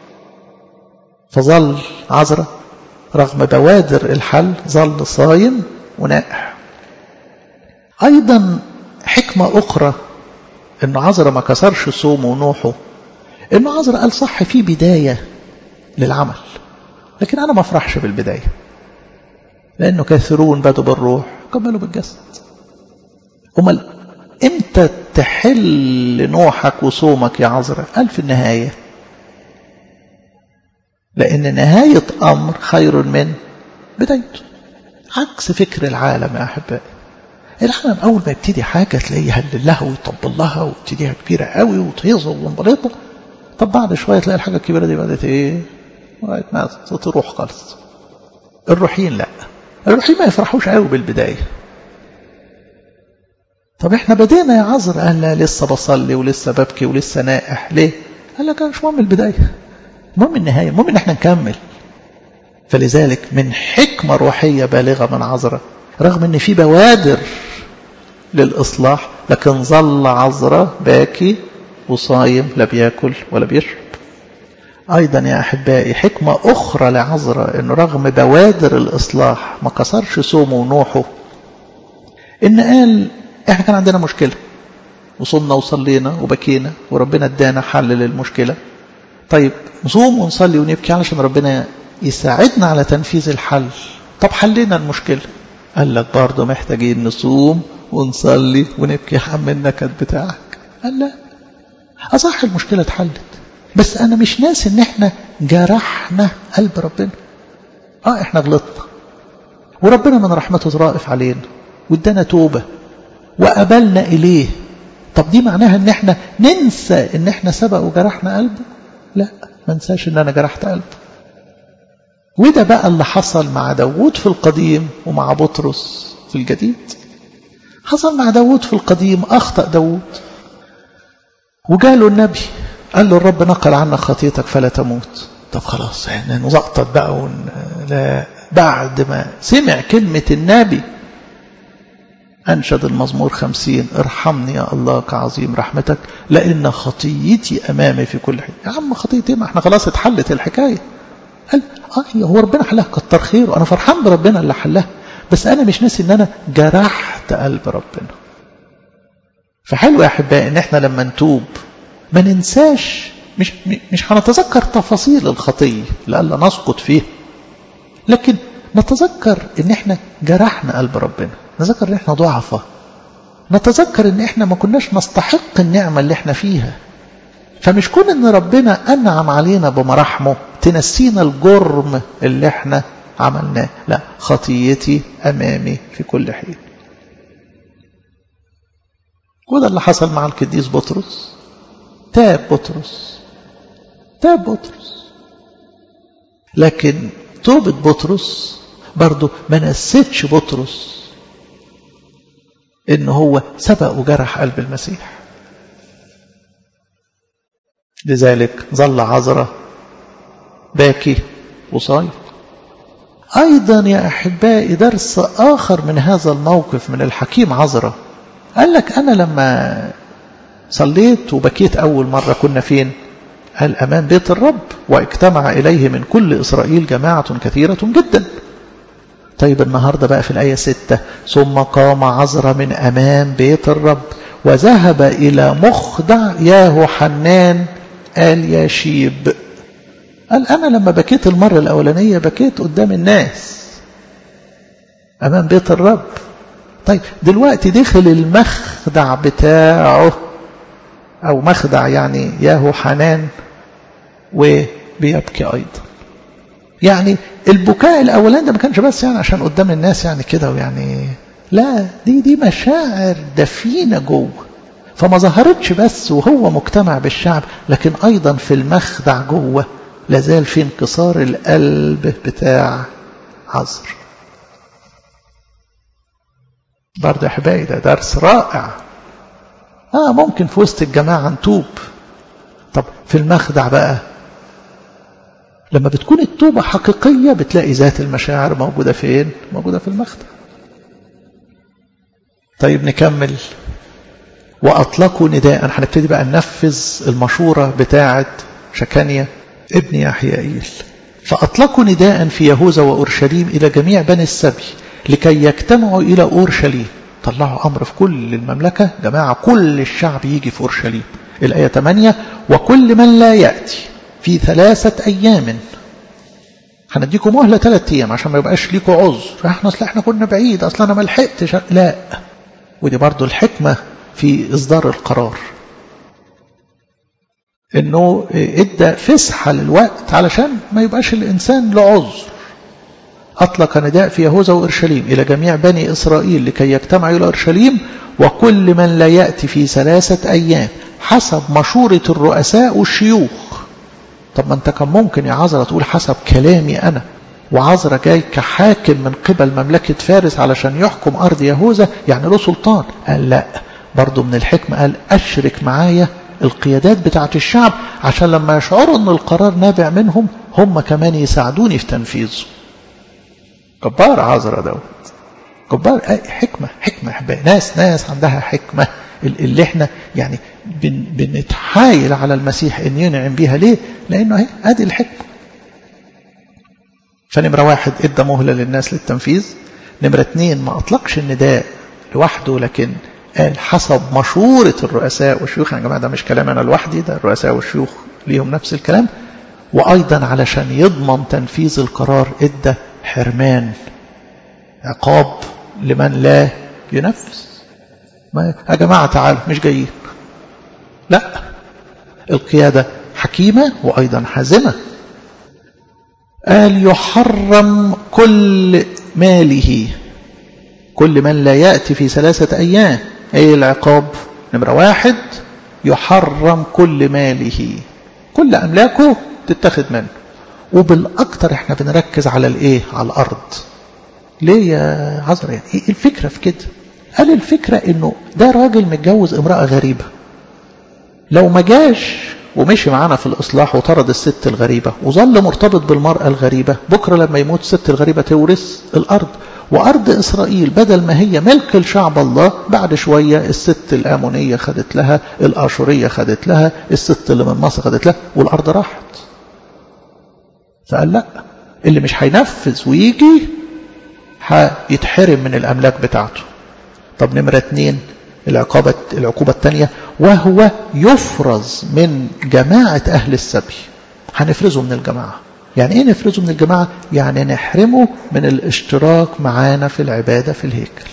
فظل عذرة رغم بوادر الحل ظل صايم ونائح أيضا حكمة أخرى أن عذرة ما كسرش صومه ونوحه أن عذرة قال صح في بداية للعمل لكن أنا ما أفرحش بالبداية لأنه كثيرون بدوا بالروح كملوا بالجسد أمال إمتى تحل نوحك وصومك يا عذرة قال في النهاية لأن نهاية أمر خير من بدايته عكس فكر العالم يا أحبائي العالم أول ما يبتدي حاجة تلاقيه يهلل لها ويطبل لها ويبتديها كبيرة قوي وتهيص ومنبلطة طب بعد شوية تلاقي الحاجة الكبيرة دي بدأت إيه؟ لغاية ما تروح خالص الروحيين لأ الروحيين ما يفرحوش قوي بالبداية طب احنا بدينا يا عذر قال لا لسه بصلي ولسه ببكي ولسه نائح ليه قال لك مش مهم البداية المهم النهاية المهم ان احنا نكمل فلذلك من حكمة روحية بالغة من عذرة رغم ان في بوادر للإصلاح لكن ظل عذرة باكي وصايم لا بياكل ولا بيشرب أيضا يا أحبائي حكمة أخرى لعذرة أنه رغم بوادر الإصلاح ما كسرش صومه ونوحه إن قال إحنا كان عندنا مشكلة وصمنا وصلينا وبكينا وربنا ادانا حل للمشكلة طيب نصوم ونصلي ونبكي علشان ربنا يساعدنا على تنفيذ الحل طب حلينا المشكلة قال لك برضه محتاجين نصوم ونصلي ونبكي يا عم النكد بتاعك قال لا أصح المشكلة اتحلت بس أنا مش ناس إن إحنا جرحنا قلب ربنا آه إحنا غلطنا وربنا من رحمته رائف علينا وادانا توبة وقبلنا إليه طب دي معناها إن إحنا ننسى إن إحنا سبق وجرحنا قلبه لا ما ننساش إن أنا جرحت قلبه وده بقى اللي حصل مع داوود في القديم ومع بطرس في الجديد حصل مع داوود في القديم أخطأ داوود وجاله النبي قال له الرب نقل عنك خطيتك فلا تموت طب خلاص احنا نزقطط بقى ون... لا بعد ما سمع كلمة النبي أنشد المزمور خمسين ارحمني يا الله كعظيم رحمتك لأن خطيتي أمامي في كل حين يا عم خطيتي ما احنا خلاص اتحلت الحكاية قال اه هو ربنا حلها كتر خيره أنا فرحان بربنا اللي حلها بس أنا مش ناسي إن أنا جرحت قلب ربنا فحلو يا أحبائي إن احنا لما نتوب ما ننساش مش مش هنتذكر تفاصيل الخطية لألا نسقط فيه لكن نتذكر ان احنا جرحنا قلب ربنا نتذكر ان احنا ضعفة نتذكر ان احنا ما كناش نستحق النعمة اللي احنا فيها فمش كون ان ربنا انعم علينا بمراحمه تنسينا الجرم اللي احنا عملناه لا خطيتي امامي في كل حين وده اللي حصل مع القديس بطرس تاب بطرس تاب بطرس لكن توبة بطرس برضه ما نسيتش بطرس ان هو سبق وجرح قلب المسيح لذلك ظل عذرة باكي وصايم أيضا يا أحبائي درس آخر من هذا الموقف من الحكيم عذرة قال لك أنا لما صليت وبكيت أول مرة كنا فين قال أمام بيت الرب واجتمع إليه من كل إسرائيل جماعة كثيرة جدا طيب النهاردة بقى في الآية ستة ثم قام عزر من أمام بيت الرب وذهب إلى مخدع ياهو حنان قال يا شيب قال أنا لما بكيت المرة الأولانية بكيت قدام الناس أمام بيت الرب طيب دلوقتي دخل المخدع بتاعه أو مخدع يعني ياهو حنان وبيبكي أيضا يعني البكاء الأولاني ده ما كانش بس يعني عشان قدام الناس يعني كده ويعني لا دي دي مشاعر دفينة جوه فما ظهرتش بس وهو مجتمع بالشعب لكن أيضا في المخدع جوه لازال في انكسار القلب بتاع عذر برضه يا حبايبي ده درس رائع اه ممكن في وسط الجماعة نتوب طب في المخدع بقى لما بتكون التوبة حقيقية بتلاقي ذات المشاعر موجودة فين موجودة في المخدع طيب نكمل وأطلقوا نداء هنبتدي بقى ننفذ المشورة بتاعة شكانيا ابن يحيائيل فأطلقوا نداء في يهوذا وأورشليم إلى جميع بني السبي لكي يجتمعوا إلى أورشليم طلعوا أمر في كل المملكة جماعة كل الشعب يجي في أورشليم الآية 8 وكل من لا يأتي في ثلاثة أيام هنديكم مهلة ثلاثة أيام عشان ما يبقاش ليكوا عذر احنا أصل احنا كنا بعيد أصل أنا ما لحقتش لا ودي برضو الحكمة في إصدار القرار إنه إدى فسحة للوقت علشان ما يبقاش الإنسان له عذر أطلق نداء في يهوذا وإرشليم إلى جميع بني إسرائيل لكي يجتمعوا إلى إرشليم وكل من لا يأتي في ثلاثة أيام حسب مشورة الرؤساء والشيوخ طب ما أنت كان ممكن يا عذرة تقول حسب كلامي أنا وعذرة جاي كحاكم من قبل مملكة فارس علشان يحكم أرض يهوذا يعني له سلطان قال لا برضه من الحكمة قال أشرك معايا القيادات بتاعة الشعب عشان لما يشعروا أن القرار نابع منهم هم كمان يساعدوني في تنفيذه جبار عذرة دوت جبار حكمة حكمة أحبائي ناس ناس عندها حكمة اللي احنا يعني بن بنتحايل على المسيح ان ينعم بيها ليه لانه اهي ادي الحكمة فنمرة واحد ادى مهلة للناس للتنفيذ نمرة اتنين ما اطلقش النداء لوحده لكن قال حسب مشورة الرؤساء والشيوخ يا جماعة ده مش كلام أنا لوحدي ده الرؤساء والشيوخ ليهم نفس الكلام وأيضا علشان يضمن تنفيذ القرار إدى حرمان عقاب لمن لا ينفذ ما يا جماعة تعالوا مش جايين لا القيادة حكيمة وأيضا حازمة قال يحرم كل ماله كل من لا يأتي في ثلاثة أيام أي العقاب نمرة واحد يحرم كل ماله كل أملاكه تتخذ منه وبالأكثر احنا بنركز على الايه على الأرض ليه يا عذر يعني ايه الفكرة في كده قال الفكرة انه ده راجل متجوز امرأة غريبة لو ما جاش ومشي معانا في الإصلاح وطرد الست الغريبة وظل مرتبط بالمرأة الغريبة بكرة لما يموت الست الغريبة تورث الأرض وأرض إسرائيل بدل ما هي ملك لشعب الله بعد شوية الست الآمونية خدت لها الآشورية خدت لها الست اللي من مصر خدت لها والأرض راحت فقال لا اللي مش هينفذ ويجي هيتحرم من الأملاك بتاعته طب نمرة اتنين العقوبة, العقوبة الثانية وهو يفرز من جماعة أهل السبي هنفرزه من الجماعة يعني ايه نفرزه من الجماعة يعني نحرمه من الاشتراك معانا في العبادة في الهيكل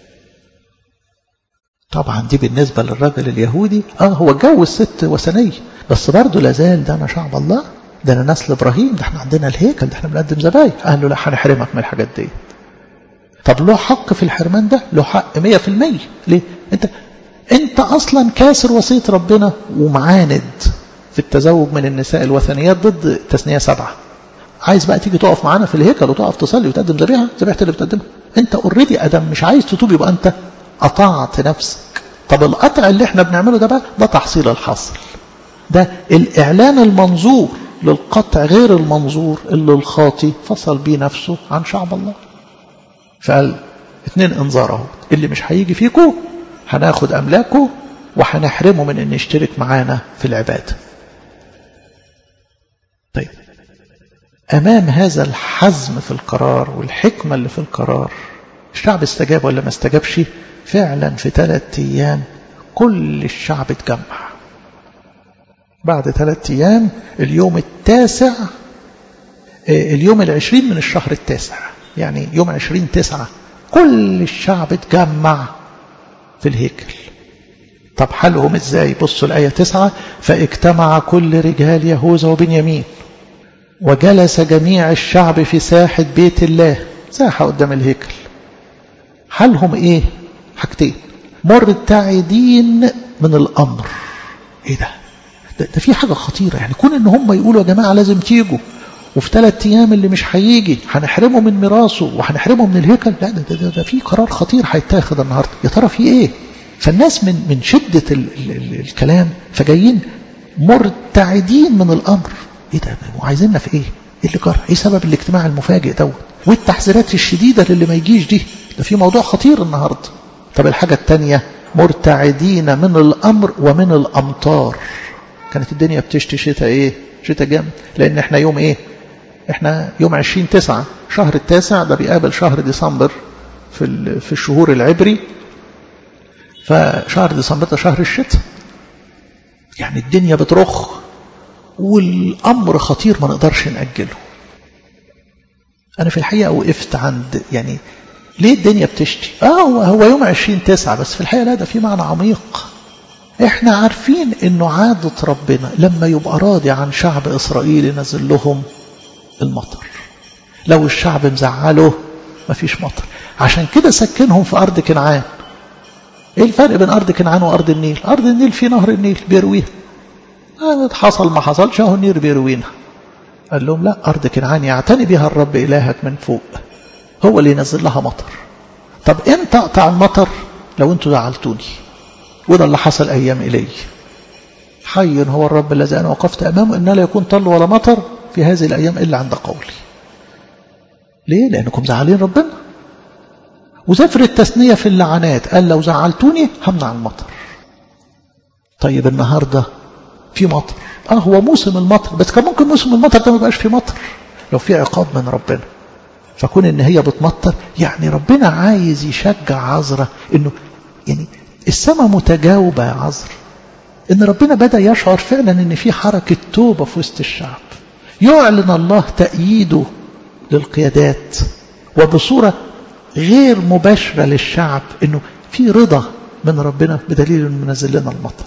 طبعا دي بالنسبة للرجل اليهودي اه هو اتجوز ست وثنية بس برضه لازال ده انا شعب الله ده انا نسل ابراهيم ده احنا عندنا الهيكل ده احنا بنقدم ذبايح قال له لا هنحرمك من الحاجات دي طب له حق في الحرمان ده له حق 100% ليه انت انت اصلا كاسر وصيه ربنا ومعاند في التزوج من النساء الوثنيات ضد تثنيه سبعه عايز بقى تيجي تقف معانا في الهيكل وتقف تصلي وتقدم ذبيحه ذبيحه اللي بتقدمها انت اوريدي ادم مش عايز تتوب يبقى انت قطعت نفسك طب القطع اللي احنا بنعمله ده بقى ده تحصيل الحصر ده الاعلان المنظور للقطع غير المنظور اللي الخاطي فصل بيه نفسه عن شعب الله فقال اتنين انذار اهو اللي مش هيجي فيكم هناخد املاكه وهنحرمه من ان يشترك معانا في العباده طيب امام هذا الحزم في القرار والحكمه اللي في القرار الشعب استجاب ولا ما استجابش فعلا في ثلاث ايام كل الشعب اتجمع بعد ثلاث ايام اليوم التاسع اليوم العشرين من الشهر التاسع يعني يوم عشرين تسعة كل الشعب اتجمع في الهيكل طب حالهم ازاي بصوا الآية تسعة فاجتمع كل رجال يهوذا وبنيامين وجلس جميع الشعب في ساحة بيت الله ساحة قدام الهيكل حالهم ايه حاجتين مرتعدين من الأمر ايه ده ده, ده في حاجة خطيرة يعني كون ان هم يقولوا يا جماعة لازم تيجوا وفي ثلاث ايام اللي مش هيجي هنحرمه من ميراثه وهنحرمه من الهيكل لا ده, ده, ده في قرار خطير هيتاخد النهارده يا ترى في ايه فالناس من من شده ال ال ال الكلام فجايين مرتعدين من الامر ايه ده وعايزيننا في ايه ايه اللي جرى ايه سبب الاجتماع المفاجئ دوت والتحذيرات الشديده للي ما يجيش دي ده في موضوع خطير النهارده طب الحاجه الثانيه مرتعدين من الامر ومن الامطار كانت الدنيا بتشتي شتاء ايه شتاء جامد لان احنا يوم ايه احنا يوم عشرين تسعة شهر التاسع ده بيقابل شهر ديسمبر في في الشهور العبري فشهر ديسمبر ده شهر الشتاء يعني الدنيا بترخ والامر خطير ما نقدرش ناجله انا في الحقيقه وقفت عند يعني ليه الدنيا بتشتي اه هو, هو يوم عشرين تسعة بس في الحقيقه لا ده في معنى عميق احنا عارفين انه عادة ربنا لما يبقى راضي عن شعب اسرائيل ينزل لهم المطر لو الشعب مزعله مفيش مطر عشان كده سكنهم في أرض كنعان ايه الفرق بين أرض كنعان وأرض النيل أرض النيل في نهر النيل بيرويها حصل ما حصلش اهو النيل بيروينا قال لهم لا أرض كنعان يعتني بها الرب إلهك من فوق هو اللي ينزل لها مطر طب امتى اقطع المطر لو انتوا زعلتوني وده اللي حصل أيام إلي حي هو الرب الذي أنا وقفت أمامه إن لا يكون طل ولا مطر في هذه الأيام إلا عند قولي ليه؟ لأنكم زعلين ربنا وزفر التثنية في اللعنات قال لو زعلتوني همنع المطر طيب النهاردة في مطر اه هو موسم المطر بس كان ممكن موسم المطر ده ما يبقاش في مطر لو في عقاب من ربنا فكون ان هي بتمطر يعني ربنا عايز يشجع عذرة انه يعني السماء متجاوبة يا عذر ان ربنا بدأ يشعر فعلا ان في حركة توبة في وسط الشعب يعلن الله تأييده للقيادات وبصورة غير مباشرة للشعب انه في رضا من ربنا بدليل انه منزل لنا المطر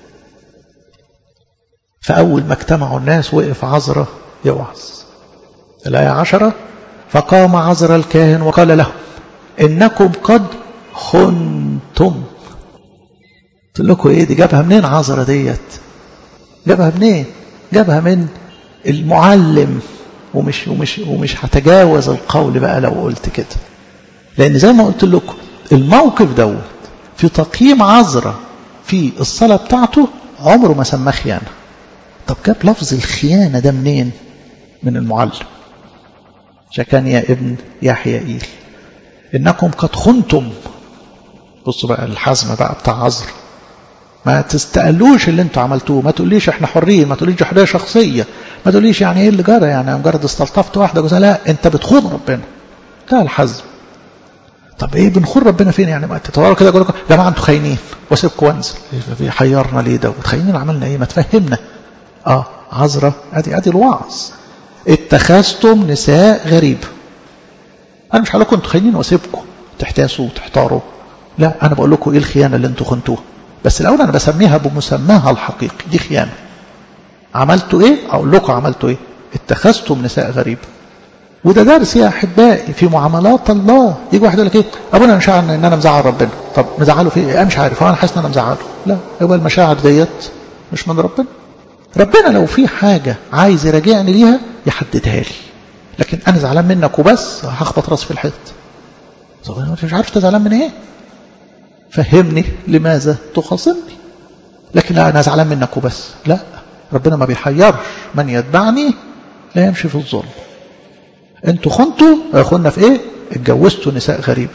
فأول ما اجتمعوا الناس وقف عذرة يوعظ الآية عشرة فقام عذرة الكاهن وقال لهم إنكم قد خنتم قلت لكم ايه دي جابها منين عذرة ديت جابها منين جابها من المعلم ومش ومش ومش هتجاوز القول بقى لو قلت كده لان زي ما قلت لكم الموقف دوت في تقييم عذرة في الصلاة بتاعته عمره ما سماه خيانة طب جاب لفظ الخيانة ده منين من المعلم شكان يا ابن يحيائيل إنكم قد خنتم بصوا بقى الحزمة بقى بتاع عذر ما تستقلوش اللي انتوا عملتوه ما تقوليش احنا حرين ما تقوليش حريه شخصيه ما تقوليش يعني ايه اللي جرى يعني مجرد استلطفت واحده جوزها لا انت بتخون ربنا ده الحزم طب ايه بنخون ربنا فين يعني ما تتوروا كده يقول لكم يا جماعه انتوا خاينين واسيبكم وانزل حيرنا ليه دوت خاينين عملنا ايه ما تفهمنا اه عذره ادي ادي الوعظ اتخذتم نساء غريبه انا مش هقول لكم انتوا خاينين واسيبكم تحتاسوا وتحتاروا لا انا بقول لكم ايه الخيانه اللي انتوا خنتوها بس الاول انا بسميها بمسماها الحقيقي دي خيانه عملتوا ايه اقول لكم عملتوا ايه اتخذتم نساء غريبه وده درس يا احبائي في معاملات الله يجي واحد يقول لك ايه ابونا مش عارف ان انا مزعل ربنا طب مزعله في ايه انا مش عارف انا حاسس ان انا مزعله لا يبقى المشاعر ديت مش من ربنا ربنا لو في حاجه عايز يراجعني ليها يحددها لي لكن انا زعلان منك وبس هخبط راسي في الحيط طب انا مش عارف انت زعلان من ايه فهمني لماذا تخاصمني لكن لا انا زعلان منك وبس لا ربنا ما بيحيرش من يتبعني لا يمشي في الظلم انتوا خنتوا خنا في ايه اتجوزتوا نساء غريبه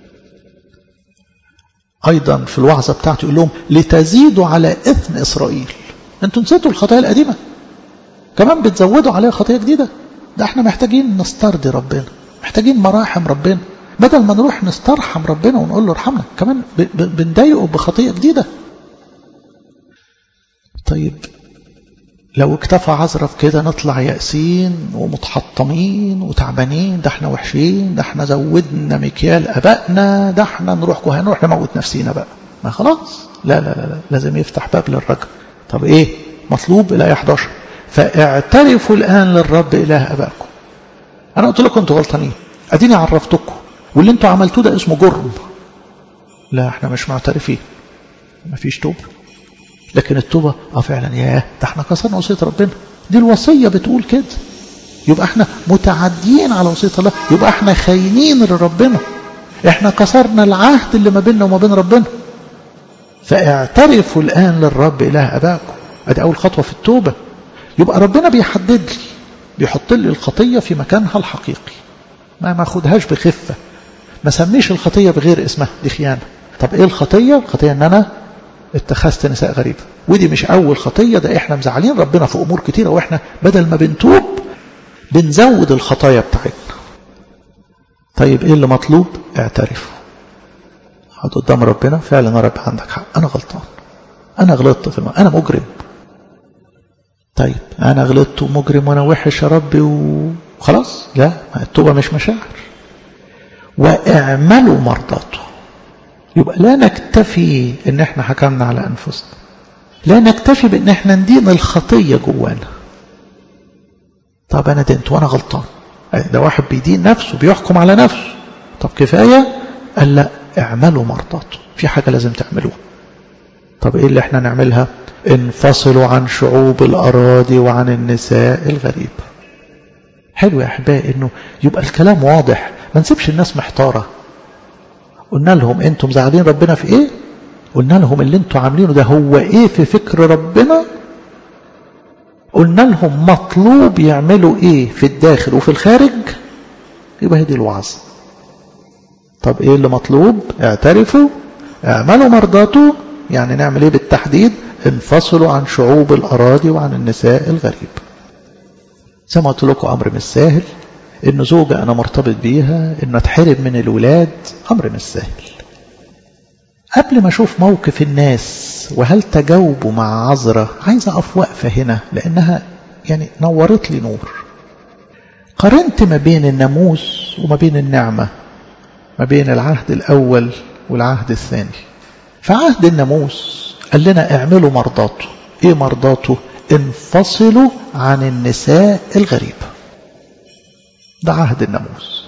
ايضا في الوعظه بتاعته يقول لهم لتزيدوا على اثم اسرائيل انتوا نسيتوا الخطايا القديمه كمان بتزودوا عليها خطايا جديده ده احنا محتاجين نسترضي ربنا محتاجين مراحم ربنا بدل ما نروح نسترحم ربنا ونقول له ارحمنا كمان بنضايقه بخطيئة جديدة طيب لو اكتفى عذرة في كده نطلع يأسين ومتحطمين وتعبانين ده احنا وحشين ده احنا زودنا مكيال أبائنا ده احنا نروح هنروح نموت نفسينا بقى ما خلاص لا لا لا, لا. لازم يفتح باب للرجل طب ايه مطلوب الآية 11 فاعترفوا الآن للرب إله أبائكم أنا قلت لكم أنتوا غلطانين أديني عرفتكم واللي انتوا عملتوه ده اسمه جرم لا احنا مش معترفين مفيش توبة لكن التوبة اه فعلا ياه ده احنا كسرنا وصية ربنا دي الوصية بتقول كده يبقى احنا متعديين على وصية الله يبقى احنا خاينين لربنا احنا كسرنا العهد اللي ما بيننا وما بين ربنا فاعترفوا الآن للرب إله أباكم ادي أول خطوة في التوبة يبقى ربنا بيحدد لي بيحط لي الخطية في مكانها الحقيقي ما ما اخدهاش بخفة ما سميش الخطية بغير اسمها دي خيانة طب ايه الخطية الخطية ان انا اتخذت نساء غريبة ودي مش اول خطية ده احنا مزعلين ربنا في امور كتيرة واحنا بدل ما بنتوب بنزود الخطايا بتاعتنا طيب ايه اللي مطلوب اعترفوا حط قدام ربنا فعلا يا رب عندك حق انا غلطان انا غلطت في الم... انا مجرم طيب انا غلطت ومجرم وانا وحش يا ربي وخلاص لا التوبة مش مشاعر واعملوا مرضاته يبقى لا نكتفي ان احنا حكمنا على انفسنا لا نكتفي بان احنا ندين الخطية جوانا طب انا دنت وانا غلطان ده واحد بيدين نفسه بيحكم على نفسه طب كفاية قال لا اعملوا مرضاته في حاجة لازم تعملوها طب ايه اللي احنا نعملها انفصلوا عن شعوب الاراضي وعن النساء الغريبة حلو يا احبائي انه يبقى الكلام واضح ما نسيبش الناس محتارة قلنا لهم انتم زعلين ربنا في ايه قلنا لهم اللي انتم عاملينه ده هو ايه في فكر ربنا قلنا لهم مطلوب يعملوا ايه في الداخل وفي الخارج يبقى هدي الوعظ طب ايه اللي مطلوب اعترفوا اعملوا مرضاته يعني نعمل ايه بالتحديد انفصلوا عن شعوب الاراضي وعن النساء الغريب زي ما قلت لكم امر مش سهل ان زوجة انا مرتبط بيها ان اتحرم من الولاد امر مش سهل قبل ما أشوف موقف الناس وهل تجاوبوا مع عذرة عايز أقف وقفة هنا لأنها يعني نورت لي نور قارنت ما بين الناموس وما بين النعمة ما بين العهد الأول والعهد الثاني فعهد الناموس قال لنا اعملوا مرضاته ايه مرضاته انفصلوا عن النساء الغريبة ده عهد الناموس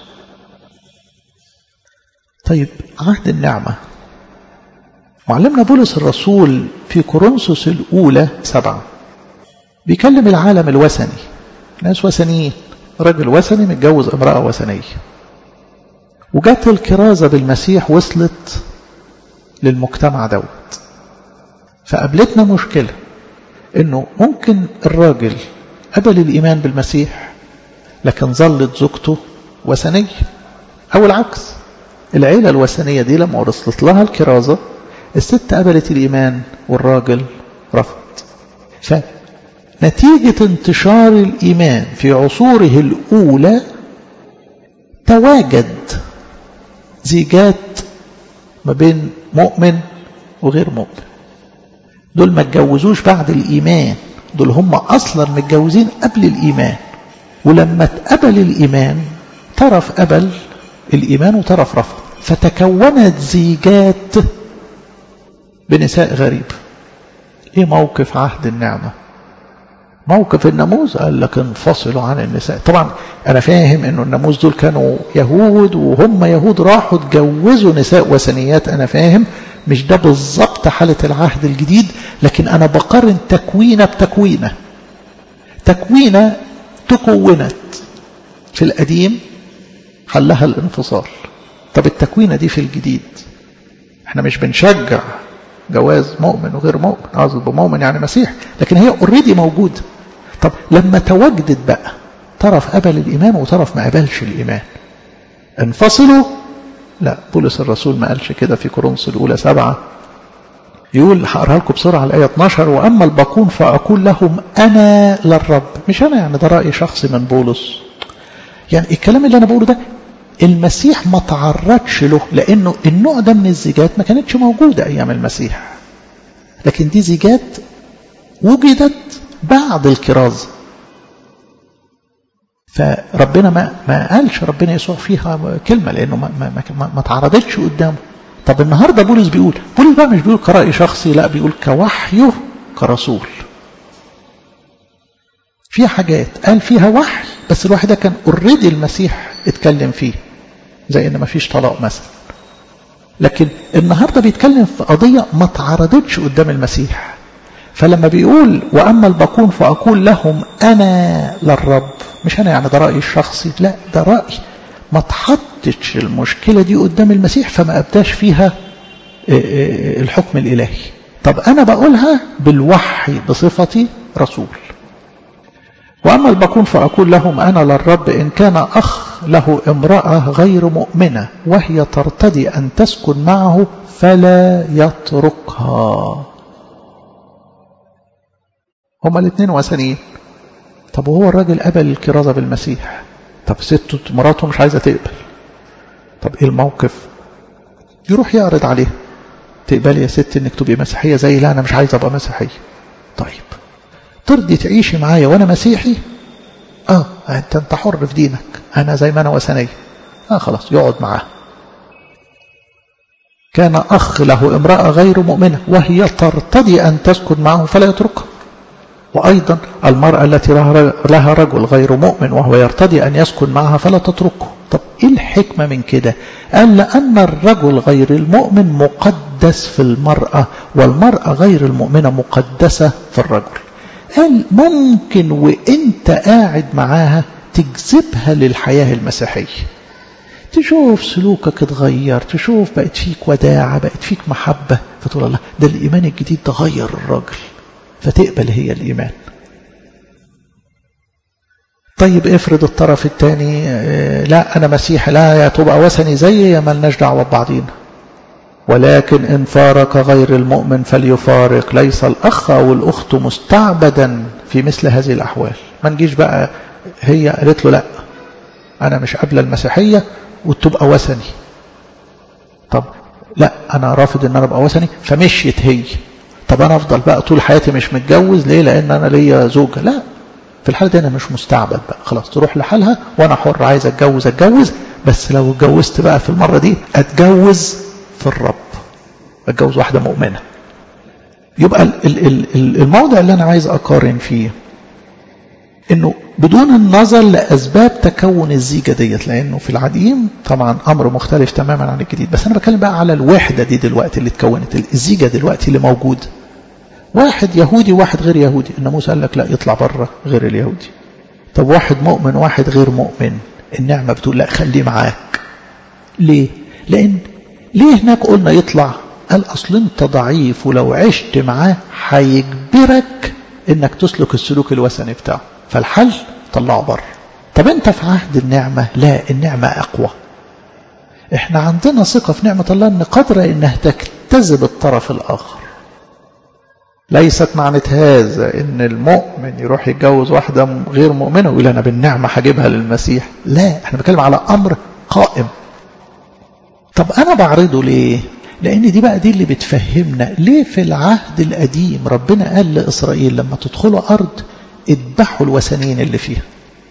طيب عهد النعمة معلمنا بولس الرسول في كورنثوس الأولى سبعة بيكلم العالم الوثني ناس وثنيين راجل وثني متجوز امرأة وثنية وجت الكرازة بالمسيح وصلت للمجتمع دوت فقابلتنا مشكلة انه ممكن الراجل قبل الايمان بالمسيح لكن ظلت زوجته وثنية او العكس العيلة الوثنية دي لما وصلت لها الكرازة الست قبلت الايمان والراجل رفض فنتيجة انتشار الايمان في عصوره الاولى تواجد زيجات ما بين مؤمن وغير مؤمن دول ما اتجوزوش بعد الإيمان دول هم أصلا متجوزين قبل الإيمان ولما اتقبل الإيمان طرف قبل الإيمان وطرف رفض فتكونت زيجات بنساء غريب ايه موقف عهد النعمة موقف الناموس قال لك انفصلوا عن النساء طبعا انا فاهم انه الناموس دول كانوا يهود وهم يهود راحوا اتجوزوا نساء وثنيات انا فاهم مش ده بالظبط حالة العهد الجديد لكن انا بقارن تكوينة بتكوينة تكوينة تكونت في القديم حلها الانفصال طب التكوينة دي في الجديد احنا مش بنشجع جواز مؤمن وغير مؤمن قصد بمؤمن يعني مسيح لكن هي اوريدي موجودة طب لما تواجدت بقى طرف قبل الإيمان وطرف ما قبلش الإيمان انفصلوا لا بولس الرسول ما قالش كده في كورنثوس الأولى سبعة يقول هقراها لكم بسرعة الآية 12 وأما الباقون فأقول لهم أنا للرب مش أنا يعني ده رأي شخصي من بولس يعني الكلام اللي أنا بقوله ده المسيح ما تعرضش له لأنه النوع ده من الزيجات ما كانتش موجودة أيام المسيح لكن دي زيجات وجدت بعد الكرازة فربنا ما ما قالش ربنا يسوع فيها كلمة لأنه ما ما ما, ما تعرضتش قدامه طب النهاردة بولس بيقول بولس بقى مش بيقول كرأي شخصي لا بيقول كوحيه كرسول في حاجات قال فيها وحي بس الوحي ده كان اوريدي المسيح اتكلم فيه زي ان ما فيش طلاق مثلا لكن النهاردة بيتكلم في قضية ما تعرضتش قدام المسيح فلما بيقول وأما الباقون فأقول لهم أنا للرب مش أنا يعني ده رأيي الشخصي لا ده رأي ما تحطش المشكلة دي قدام المسيح فما أبداش فيها الحكم الإلهي طب أنا بقولها بالوحي بصفتي رسول وأما الباقون فأقول لهم أنا للرب إن كان أخ له امرأة غير مؤمنة وهي ترتدي أن تسكن معه فلا يتركها هما الاثنين وثنيين طب وهو الراجل قبل الكرازة بالمسيح طب ست مراته مش عايزة تقبل طب ايه الموقف يروح يعرض عليها تقبلي يا ست انك تبقي مسيحية زي لا انا مش عايز ابقى مسيحية طيب ترضي تعيشي معايا وانا مسيحي اه انت انت حر في دينك انا زي ما انا وثنية اه خلاص يقعد معاه كان اخ له امرأة غير مؤمنة وهي ترتضي ان تسكن معه فلا يتركها وأيضا المرأة التي لها رجل غير مؤمن وهو يرتضي أن يسكن معها فلا تتركه طب إيه الحكمة من كده قال لأن الرجل غير المؤمن مقدس في المرأة والمرأة غير المؤمنة مقدسة في الرجل قال ممكن وانت قاعد معاها تجذبها للحياة المسيحية تشوف سلوكك اتغير تشوف بقت فيك وداعة بقت فيك محبة فتقول الله ده الإيمان الجديد ده غير الراجل فتقبل هي الإيمان طيب افرض الطرف الثاني لا أنا مسيح لا يا تبقى وثني زي يا ملناش دعوة ببعضينا ولكن إن فارق غير المؤمن فليفارق ليس الأخ أو الأخت مستعبدا في مثل هذه الأحوال ما نجيش بقى هي قالت له لا أنا مش قابلة المسيحية وتبقى وثني طب لا انا رافض ان انا ابقى وثني فمشيت هي طب انا افضل بقى طول حياتي مش متجوز ليه لان انا ليا زوجه لا في الحاله دي انا مش مستعبد بقى خلاص تروح لحالها وانا حر عايز اتجوز اتجوز بس لو اتجوزت بقى في المره دي اتجوز في الرب اتجوز واحده مؤمنه يبقى الموضع اللي انا عايز اقارن فيه انه بدون النظر لاسباب تكون الزيجه ديت لانه في العديم طبعا امر مختلف تماما عن الجديد بس انا بتكلم بقى على الوحده دي دلوقتي اللي اتكونت الزيجه دلوقتي اللي موجوده واحد يهودي وواحد غير يهودي الناموس قال لك لا يطلع بره غير اليهودي طب واحد مؤمن واحد غير مؤمن النعمه بتقول لا خليه معاك ليه لان ليه هناك قلنا يطلع قال اصل انت ضعيف ولو عشت معاه هيجبرك انك تسلك السلوك الوثني بتاعه فالحل طلعه بره طب انت في عهد النعمة لا النعمة اقوى احنا عندنا ثقة في نعمة الله ان قادرة انها تجتذب الطرف الاخر ليست معنى هذا ان المؤمن يروح يتجوز واحدة غير مؤمنة ويقول انا بالنعمة هجيبها للمسيح لا احنا بنتكلم على امر قائم طب انا بعرضه ليه لان دي بقى دي اللي بتفهمنا ليه في العهد القديم ربنا قال لاسرائيل لما تدخلوا ارض اذبحوا الوثنيين اللي فيها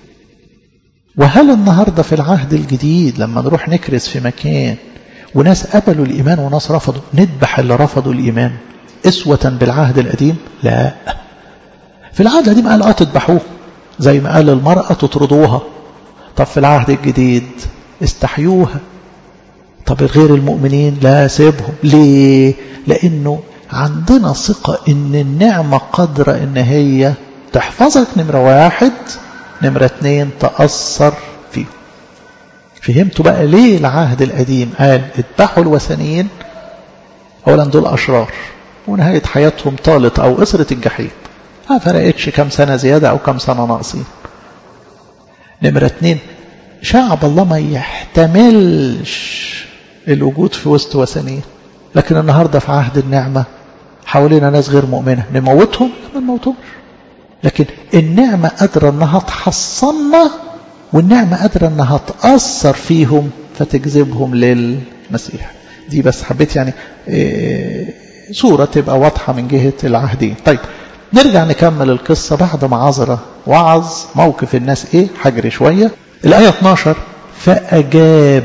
وهل النهارده في العهد الجديد لما نروح نكرس في مكان وناس قبلوا الايمان وناس رفضوا نذبح اللي رفضوا الايمان اسوة بالعهد القديم لا في العهد القديم قال اه تذبحوه زي ما قال المرأة تطردوها طب في العهد الجديد استحيوها طب غير المؤمنين لا سيبهم ليه لانه عندنا ثقة ان النعمة قادرة ان هي تحفظك نمرة واحد نمرة اتنين تأثر فيه فهمتوا بقى ليه العهد القديم قال اذبحوا الوثنيين اولا دول اشرار ونهاية حياتهم طالت او قصرت الجحيم ما فرقتش كم سنة زيادة او كم سنة ناقصين نمرة اتنين شعب الله ما يحتملش الوجود في وسط وثنيين لكن النهاردة في عهد النعمة حوالينا ناس غير مؤمنة نموتهم ما نموتهمش لكن النعمة قادرة انها تحصلنا والنعمة قادرة انها تأثر فيهم فتجذبهم للمسيح دي بس حبيت يعني إيه صورة تبقى واضحة من جهة العهدين طيب نرجع نكمل القصة بعد ما عذرة وعظ موقف الناس ايه حجر شوية الآية 12 فأجاب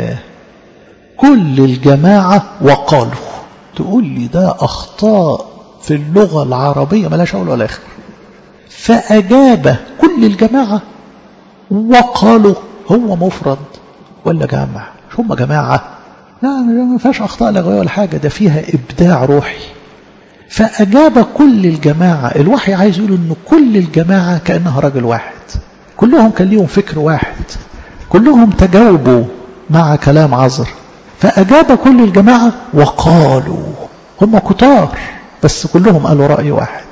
كل الجماعة وقالوا تقول لي ده أخطاء في اللغة العربية ملاش أول ولا آخر فأجاب كل الجماعة وقالوا هو مفرد ولا جمع مش هم جماعة لا ما فيهاش أخطاء لغوية ولا حاجة ده فيها إبداع روحي فأجاب كل الجماعة الوحي عايز يقول إن كل الجماعة كأنها راجل واحد كلهم كان ليهم فكر واحد كلهم تجاوبوا مع كلام عذر فأجاب كل الجماعة وقالوا هم كتار بس كلهم قالوا رأي واحد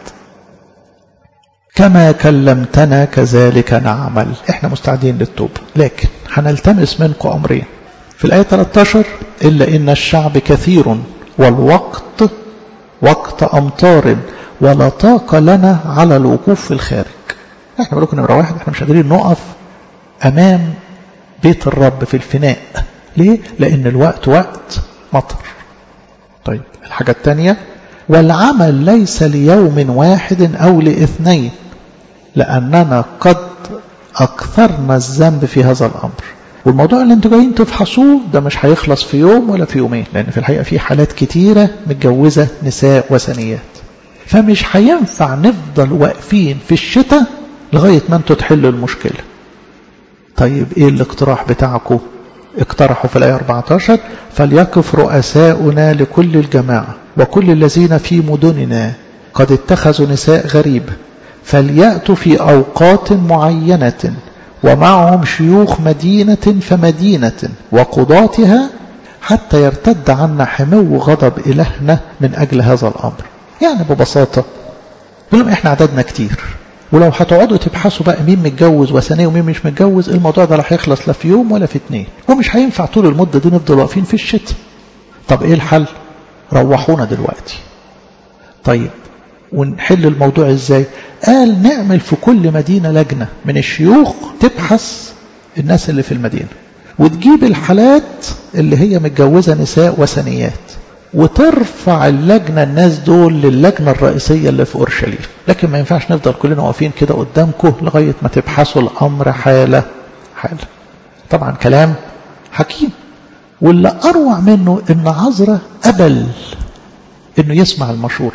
كما كلمتنا كذلك نعمل احنا مستعدين للتوبة لكن هنلتمس منكم أمرين في الآية 13 إلا إن الشعب كثير والوقت وقت أمطار ولا طاقة لنا على الوقوف في الخارج احنا بقول لكم نمرة واحد احنا مش قادرين نقف أمام بيت الرب في الفناء ليه؟ لأن الوقت وقت مطر طيب الحاجة الثانية والعمل ليس ليوم واحد أو لاثنين لأننا قد أكثرنا الذنب في هذا الأمر والموضوع اللي انتوا جايين تفحصوه ده مش هيخلص في يوم ولا في يومين لأن في الحقيقة في حالات كتيرة متجوزة نساء وثنيات فمش هينفع نفضل واقفين في الشتاء لغاية ما انتوا تحلوا المشكلة طيب ايه الاقتراح بتاعكم اقترحوا في الآية 14 فليقف رؤساؤنا لكل الجماعة وكل الذين في مدننا قد اتخذوا نساء غريبة فليأتوا في أوقات معينة ومعهم شيوخ مدينة فمدينة وقضاتها حتى يرتد عنا حمو غضب إلهنا من أجل هذا الأمر يعني ببساطة لهم إحنا عددنا كتير ولو هتقعدوا تبحثوا بقى مين متجوز وثنيه ومين مش متجوز الموضوع ده لا هيخلص لا في يوم ولا في اتنين ومش هينفع طول المدة دي نفضل واقفين في الشتاء طب ايه الحل روحونا دلوقتي طيب ونحل الموضوع ازاي قال نعمل في كل مدينة لجنة من الشيوخ تبحث الناس اللي في المدينة وتجيب الحالات اللي هي متجوزة نساء وثنيات وترفع اللجنة الناس دول للجنة الرئيسية اللي في أورشليم لكن ما ينفعش نفضل كلنا واقفين كده قدامكم لغاية ما تبحثوا الأمر حالة حالة طبعا كلام حكيم واللي أروع منه إن عذرة قبل إنه يسمع المشورة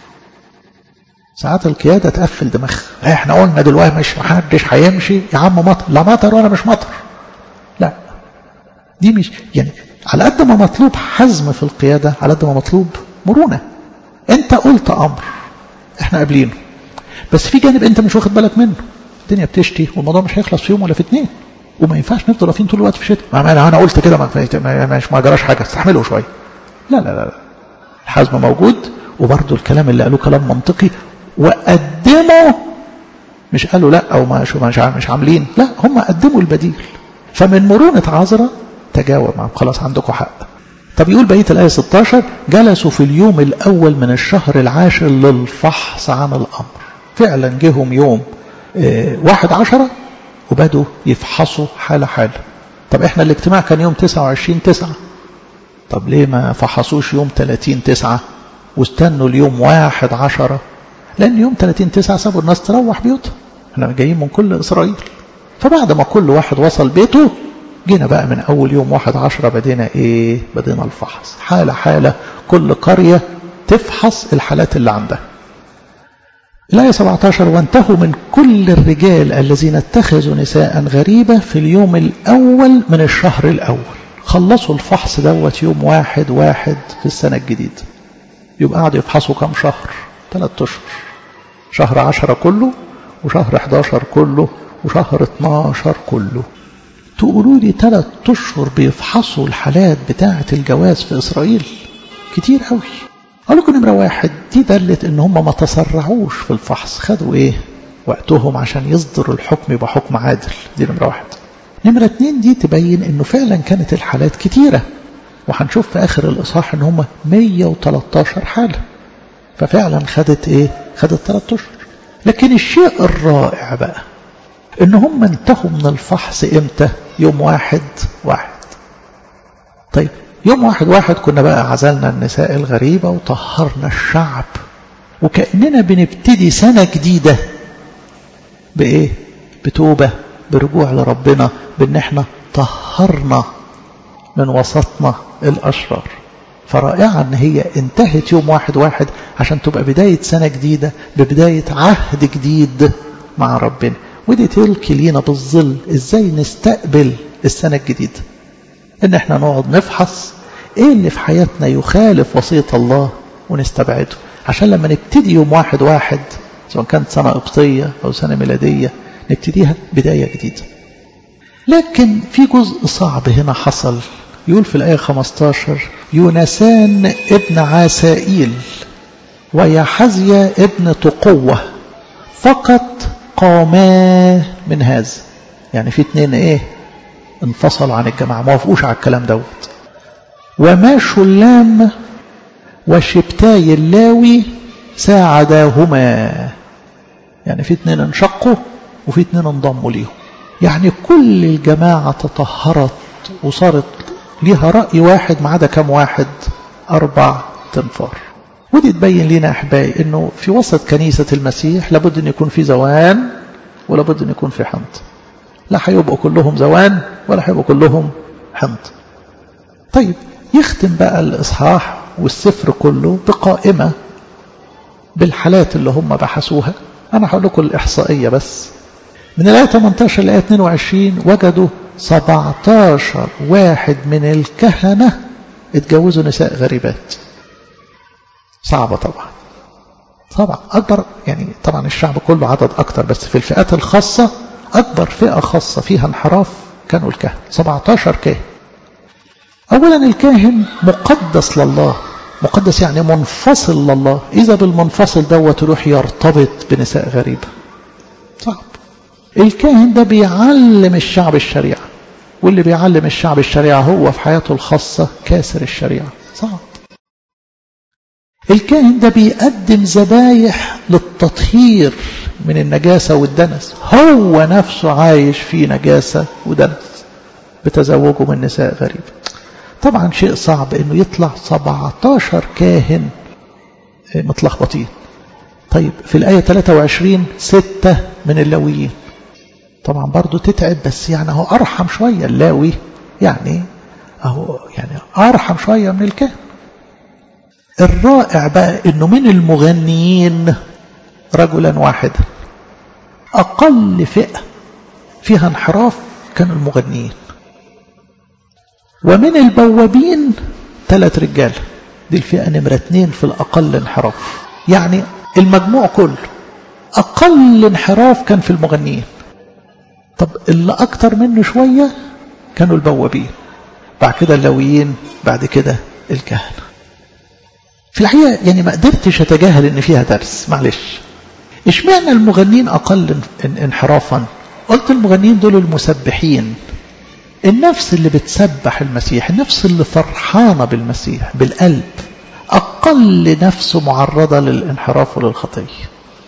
ساعات القيادة تقفل دماغها احنا قلنا دلوقتي مش محدش هيمشي يا عم مطر لا مطر ولا مش مطر لا دي مش يعني على قد ما مطلوب حزم في القيادة على قد ما مطلوب مرونة انت قلت امر احنا قابلينه بس في جانب انت مش واخد بالك منه الدنيا بتشتي والموضوع مش هيخلص في يوم ولا في اتنين وما ينفعش نفضل واقفين طول الوقت في الشتاء ما انا انا قلت كده ما مش ما جراش حاجه استحملوا شويه لا لا لا الحزم موجود وبرضه الكلام اللي قالوه كلام منطقي وقدموا مش قالوا لا او مش مش عاملين لا هم قدموا البديل فمن مرونة عذرة تجاوب معهم خلاص عندكم حق طب يقول بقية الآية 16 جلسوا في اليوم الأول من الشهر العاشر للفحص عن الأمر فعلا جهم يوم اه واحد عشرة وبدوا يفحصوا حالة حالة طب احنا الاجتماع كان يوم 29 تسعة طب ليه ما فحصوش يوم 30 تسعة واستنوا اليوم واحد عشرة لأن يوم 30 تسعة سابوا الناس تروح بيوتها احنا جايين من كل إسرائيل فبعد ما كل واحد وصل بيته جينا بقى من أول يوم واحد عشرة بدينا إيه بدينا الفحص حالة حالة كل قرية تفحص الحالات اللي عندها الآية 17 وانتهوا من كل الرجال الذين اتخذوا نساء غريبة في اليوم الأول من الشهر الأول خلصوا الفحص دوت يوم واحد واحد في السنة الجديدة يبقى قعدوا يفحصوا كم شهر ثلاث أشهر شهر عشرة كله وشهر 11 كله وشهر 12 كله تقولوا لي ثلاث أشهر بيفحصوا الحالات بتاعة الجواز في إسرائيل كتير قوي أقول لكم نمرة واحد دي دلت إن هم ما تسرعوش في الفحص خدوا إيه وقتهم عشان يصدروا الحكم يبقى حكم عادل دي نمرة واحد نمرة اتنين دي تبين إنه فعلا كانت الحالات كتيرة وهنشوف في آخر الإصحاح إن هم 113 حالة ففعلا خدت إيه خدت ثلاث أشهر لكن الشيء الرائع بقى ان هم انتهوا من الفحص امتى يوم واحد واحد طيب يوم واحد واحد كنا بقى عزلنا النساء الغريبة وطهرنا الشعب وكأننا بنبتدي سنة جديدة بإيه بتوبة برجوع لربنا بأن احنا طهرنا من وسطنا الأشرار فرائعة أن هي انتهت يوم واحد واحد عشان تبقى بداية سنة جديدة ببداية عهد جديد مع ربنا ودي تلك لينا بالظل ازاي نستقبل السنة الجديدة ان احنا نقعد نفحص ايه اللي في حياتنا يخالف وصية الله ونستبعده عشان لما نبتدي يوم واحد واحد سواء كانت سنة قبطية او سنة ميلادية نبتديها بداية جديدة لكن في جزء صعب هنا حصل يقول في الآية 15 يونسان ابن عاسائيل ويحزيا ابن تقوة فقط قاما من هذا يعني في اتنين ايه انفصلوا عن الجماعة ما وافقوش على الكلام دوت وما شلام وشبتاي اللاوي ساعداهما يعني في اتنين انشقوا وفي اتنين انضموا ليهم يعني كل الجماعة تطهرت وصارت ليها رأي واحد ما عدا كم واحد أربع تنفار ودي تبين لنا أحبائي أنه في وسط كنيسة المسيح لابد أن يكون في زوان ولابد أن يكون في حنط لا هيبقوا كلهم زوان ولا هيبقوا كلهم حنط طيب يختم بقى الإصحاح والسفر كله بقائمة بالحالات اللي هم بحثوها أنا هقول لكم الإحصائية بس من الآية 18 لآية 22 وجدوا 17 واحد من الكهنة اتجوزوا نساء غريبات صعبة طبعا طبعا أكبر يعني طبعا الشعب كله عدد أكتر بس في الفئات الخاصة أكبر فئة خاصة فيها انحراف كانوا الكهنة 17 كاهن أولا الكاهن مقدس لله مقدس يعني منفصل لله إذا بالمنفصل دوت يروح يرتبط بنساء غريبة صعب الكاهن ده بيعلم الشعب الشريعة واللي بيعلم الشعب الشريعة هو في حياته الخاصة كاسر الشريعة صعب الكاهن ده بيقدم ذبايح للتطهير من النجاسة والدنس هو نفسه عايش في نجاسة ودنس بتزوجه من نساء غريبة طبعا شيء صعب انه يطلع 17 كاهن متلخبطين طيب في الآية 23 ستة من اللاويين طبعا برضو تتعب بس يعني هو أرحم شوية اللاوي يعني أهو يعني أرحم شوية من الكاهن الرائع بقى انه من المغنيين رجلا واحدا اقل فئة فيها انحراف كانوا المغنيين ومن البوابين ثلاث رجال دي الفئة نمرة اتنين في الاقل انحراف يعني المجموع كله اقل انحراف كان في المغنيين طب اللي اكتر منه شوية كانوا البوابين بعد كده اللويين بعد كده الكهنه في الحقيقة يعني ما قدرتش أتجاهل إن فيها درس معلش اشمعنى المغنين أقل انحرافا قلت المغنين دول المسبحين النفس اللي بتسبح المسيح النفس اللي فرحانة بالمسيح بالقلب أقل نفس معرضة للانحراف وللخطية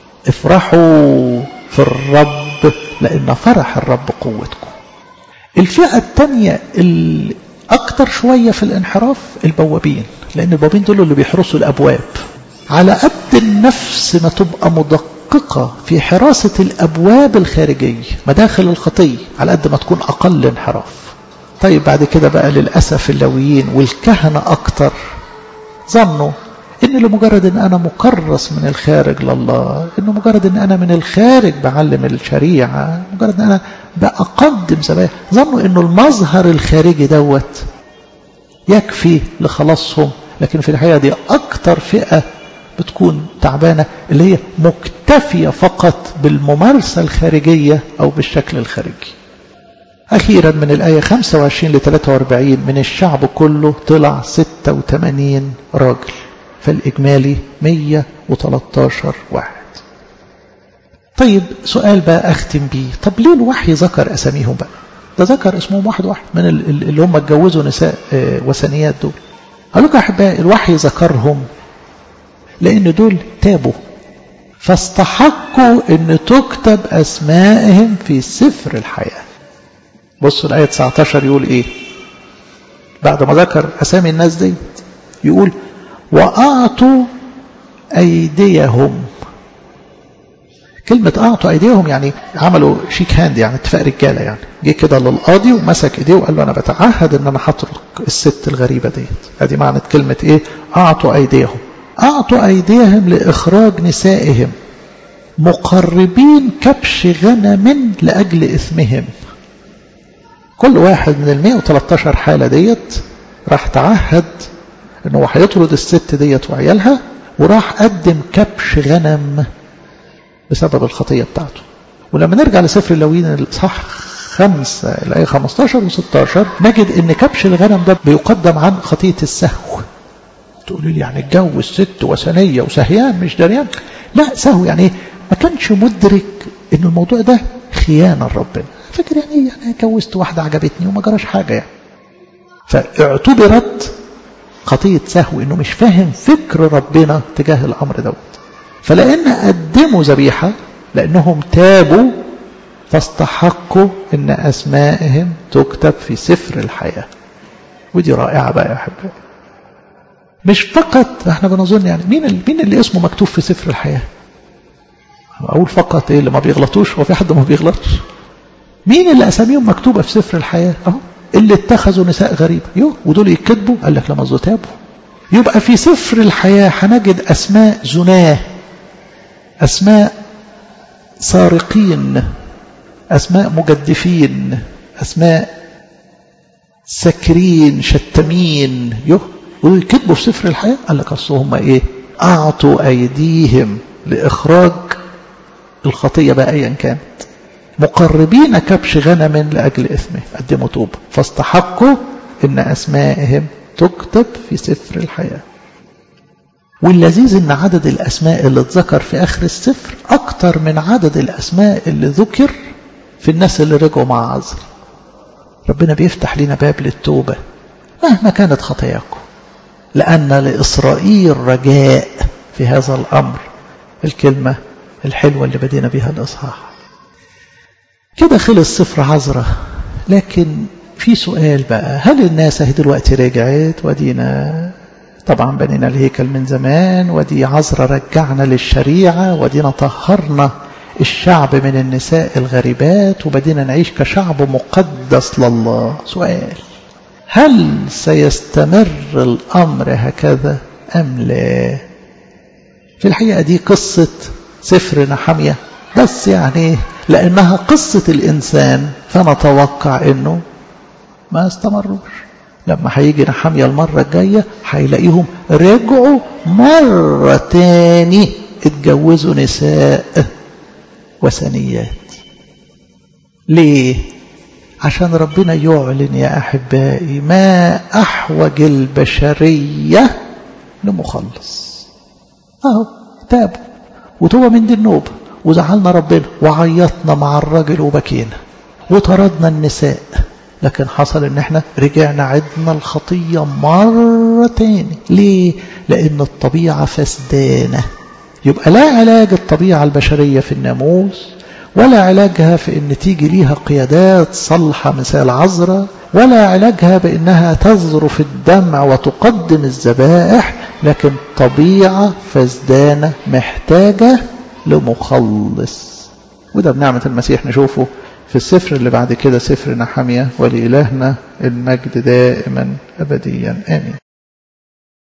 افرحوا في الرب لأن فرح الرب قوتكم الفئة الثانية الأكثر شوية في الانحراف البوابين لأن البوابين دول اللي بيحرسوا الأبواب على قد النفس ما تبقى مدققة في حراسة الأبواب الخارجية مداخل الخطية على قد ما تكون أقل انحراف طيب بعد كده بقى للأسف اللويين والكهنة أكتر ظنوا إن لمجرد إن أنا مكرس من الخارج لله إنه مجرد إن أنا من الخارج بعلم الشريعة مجرد إن أنا بأقدم ذبائح ظنوا إنه المظهر الخارجي دوت يكفي لخلاصهم لكن في الحقيقة دي أكتر فئة بتكون تعبانة اللي هي مكتفية فقط بالممارسة الخارجية أو بالشكل الخارجي أخيرا من الآية 25 ل 43 من الشعب كله طلع 86 راجل فالإجمالي 113 واحد طيب سؤال بقى أختم بيه طب ليه الوحي ذكر أساميهم بقى ده ذكر اسمهم واحد واحد من اللي هم اتجوزوا نساء وثنيات دول قال لكم أحبائي الوحي ذكرهم لأن دول تابوا فاستحقوا أن تكتب أسمائهم في سفر الحياة بصوا الآية 19 يقول إيه بعد ما ذكر أسامي الناس دي يقول وأعطوا أيديهم كلمة أعطوا أيديهم يعني عملوا شيك هاند يعني اتفاق رجالة يعني جه كده للقاضي ومسك إيديه وقال له أنا بتعهد إن أنا هترك الست الغريبة ديت أدي معنى كلمة إيه أعطوا أيديهم أعطوا أيديهم لإخراج نسائهم مقربين كبش غنم لأجل إثمهم كل واحد من ال 113 حالة ديت راح تعهد إنه هو هيطرد الست ديت وعيالها وراح قدم كبش غنم بسبب الخطية بتاعته ولما نرجع لسفر اللوين الإصحاح خمسة الآية 15 و16 نجد إن كبش الغنم ده بيقدم عن خطية السهو تقولي لي يعني اتجوز ست وثنية وسهيان مش دريان لا سهو يعني ايه ما كانش مدرك إن الموضوع ده خيانة لربنا فاكر يعني ايه يعني اتجوزت واحدة عجبتني وما جراش حاجة يعني فاعتبرت خطية سهو إنه مش فاهم فكر ربنا تجاه الأمر دوت فلأن قدموا ذبيحة لأنهم تابوا فاستحقوا أن أسمائهم تكتب في سفر الحياة ودي رائعة بقى يا أحبائي مش فقط احنا بنظن يعني مين مين اللي اسمه مكتوب في سفر الحياة أقول فقط ايه اللي ما بيغلطوش هو في حد ما بيغلطش مين اللي أساميهم مكتوبة في سفر الحياة أهو اللي اتخذوا نساء غريبة يو ودول يكتبوا قال لك لما تابوا يبقى في سفر الحياة هنجد أسماء زناه أسماء سارقين أسماء مجدفين أسماء سكرين شتمين يوه ويكتبوا في سفر الحياة قال لك أصل هم إيه أعطوا أيديهم لإخراج الخطية بقى أيا كانت مقربين كبش غنم لأجل إثمه قدموا توبة فاستحقوا إن أسمائهم تكتب في سفر الحياة واللذيذ ان عدد الاسماء اللي اتذكر في اخر السفر اكتر من عدد الاسماء اللي ذكر في الناس اللي رجعوا مع عذر ربنا بيفتح لنا باب للتوبة مهما كانت خطاياكم لأن لإسرائيل رجاء في هذا الأمر الكلمة الحلوة اللي بدينا بها الإصحاح كده خلص سفر عذرة لكن في سؤال بقى هل الناس اهي دلوقتي رجعت ودينا طبعا بنينا الهيكل من زمان ودي عذرة رجعنا للشريعة ودينا طهرنا الشعب من النساء الغريبات وبدينا نعيش كشعب مقدس لله سؤال هل سيستمر الأمر هكذا أم لا في الحقيقة دي قصة سفر نحمية بس يعني لأنها قصة الإنسان فنتوقع أنه ما استمروش لما هيجي نحمية المرة الجاية هيلاقيهم رجعوا مرة تاني اتجوزوا نساء وثنيات ليه عشان ربنا يعلن يا أحبائي ما أحوج البشرية لمخلص أهو تابوا وتوبة من دي النوبة وزعلنا ربنا وعيطنا مع الراجل وبكينا وطردنا النساء لكن حصل ان احنا رجعنا عدنا الخطية مرة تاني ليه؟ لان الطبيعة فسدانة يبقى لا علاج الطبيعة البشرية في الناموس ولا علاجها في ان تيجي ليها قيادات صالحة مثال عذراء ولا علاجها بانها تذرف الدمع وتقدم الذبائح لكن طبيعة فسدانة محتاجة لمخلص وده بنعمة المسيح نشوفه في السفر اللي بعد كده سفر نحمية ولإلهنا المجد دائما أبديا آمين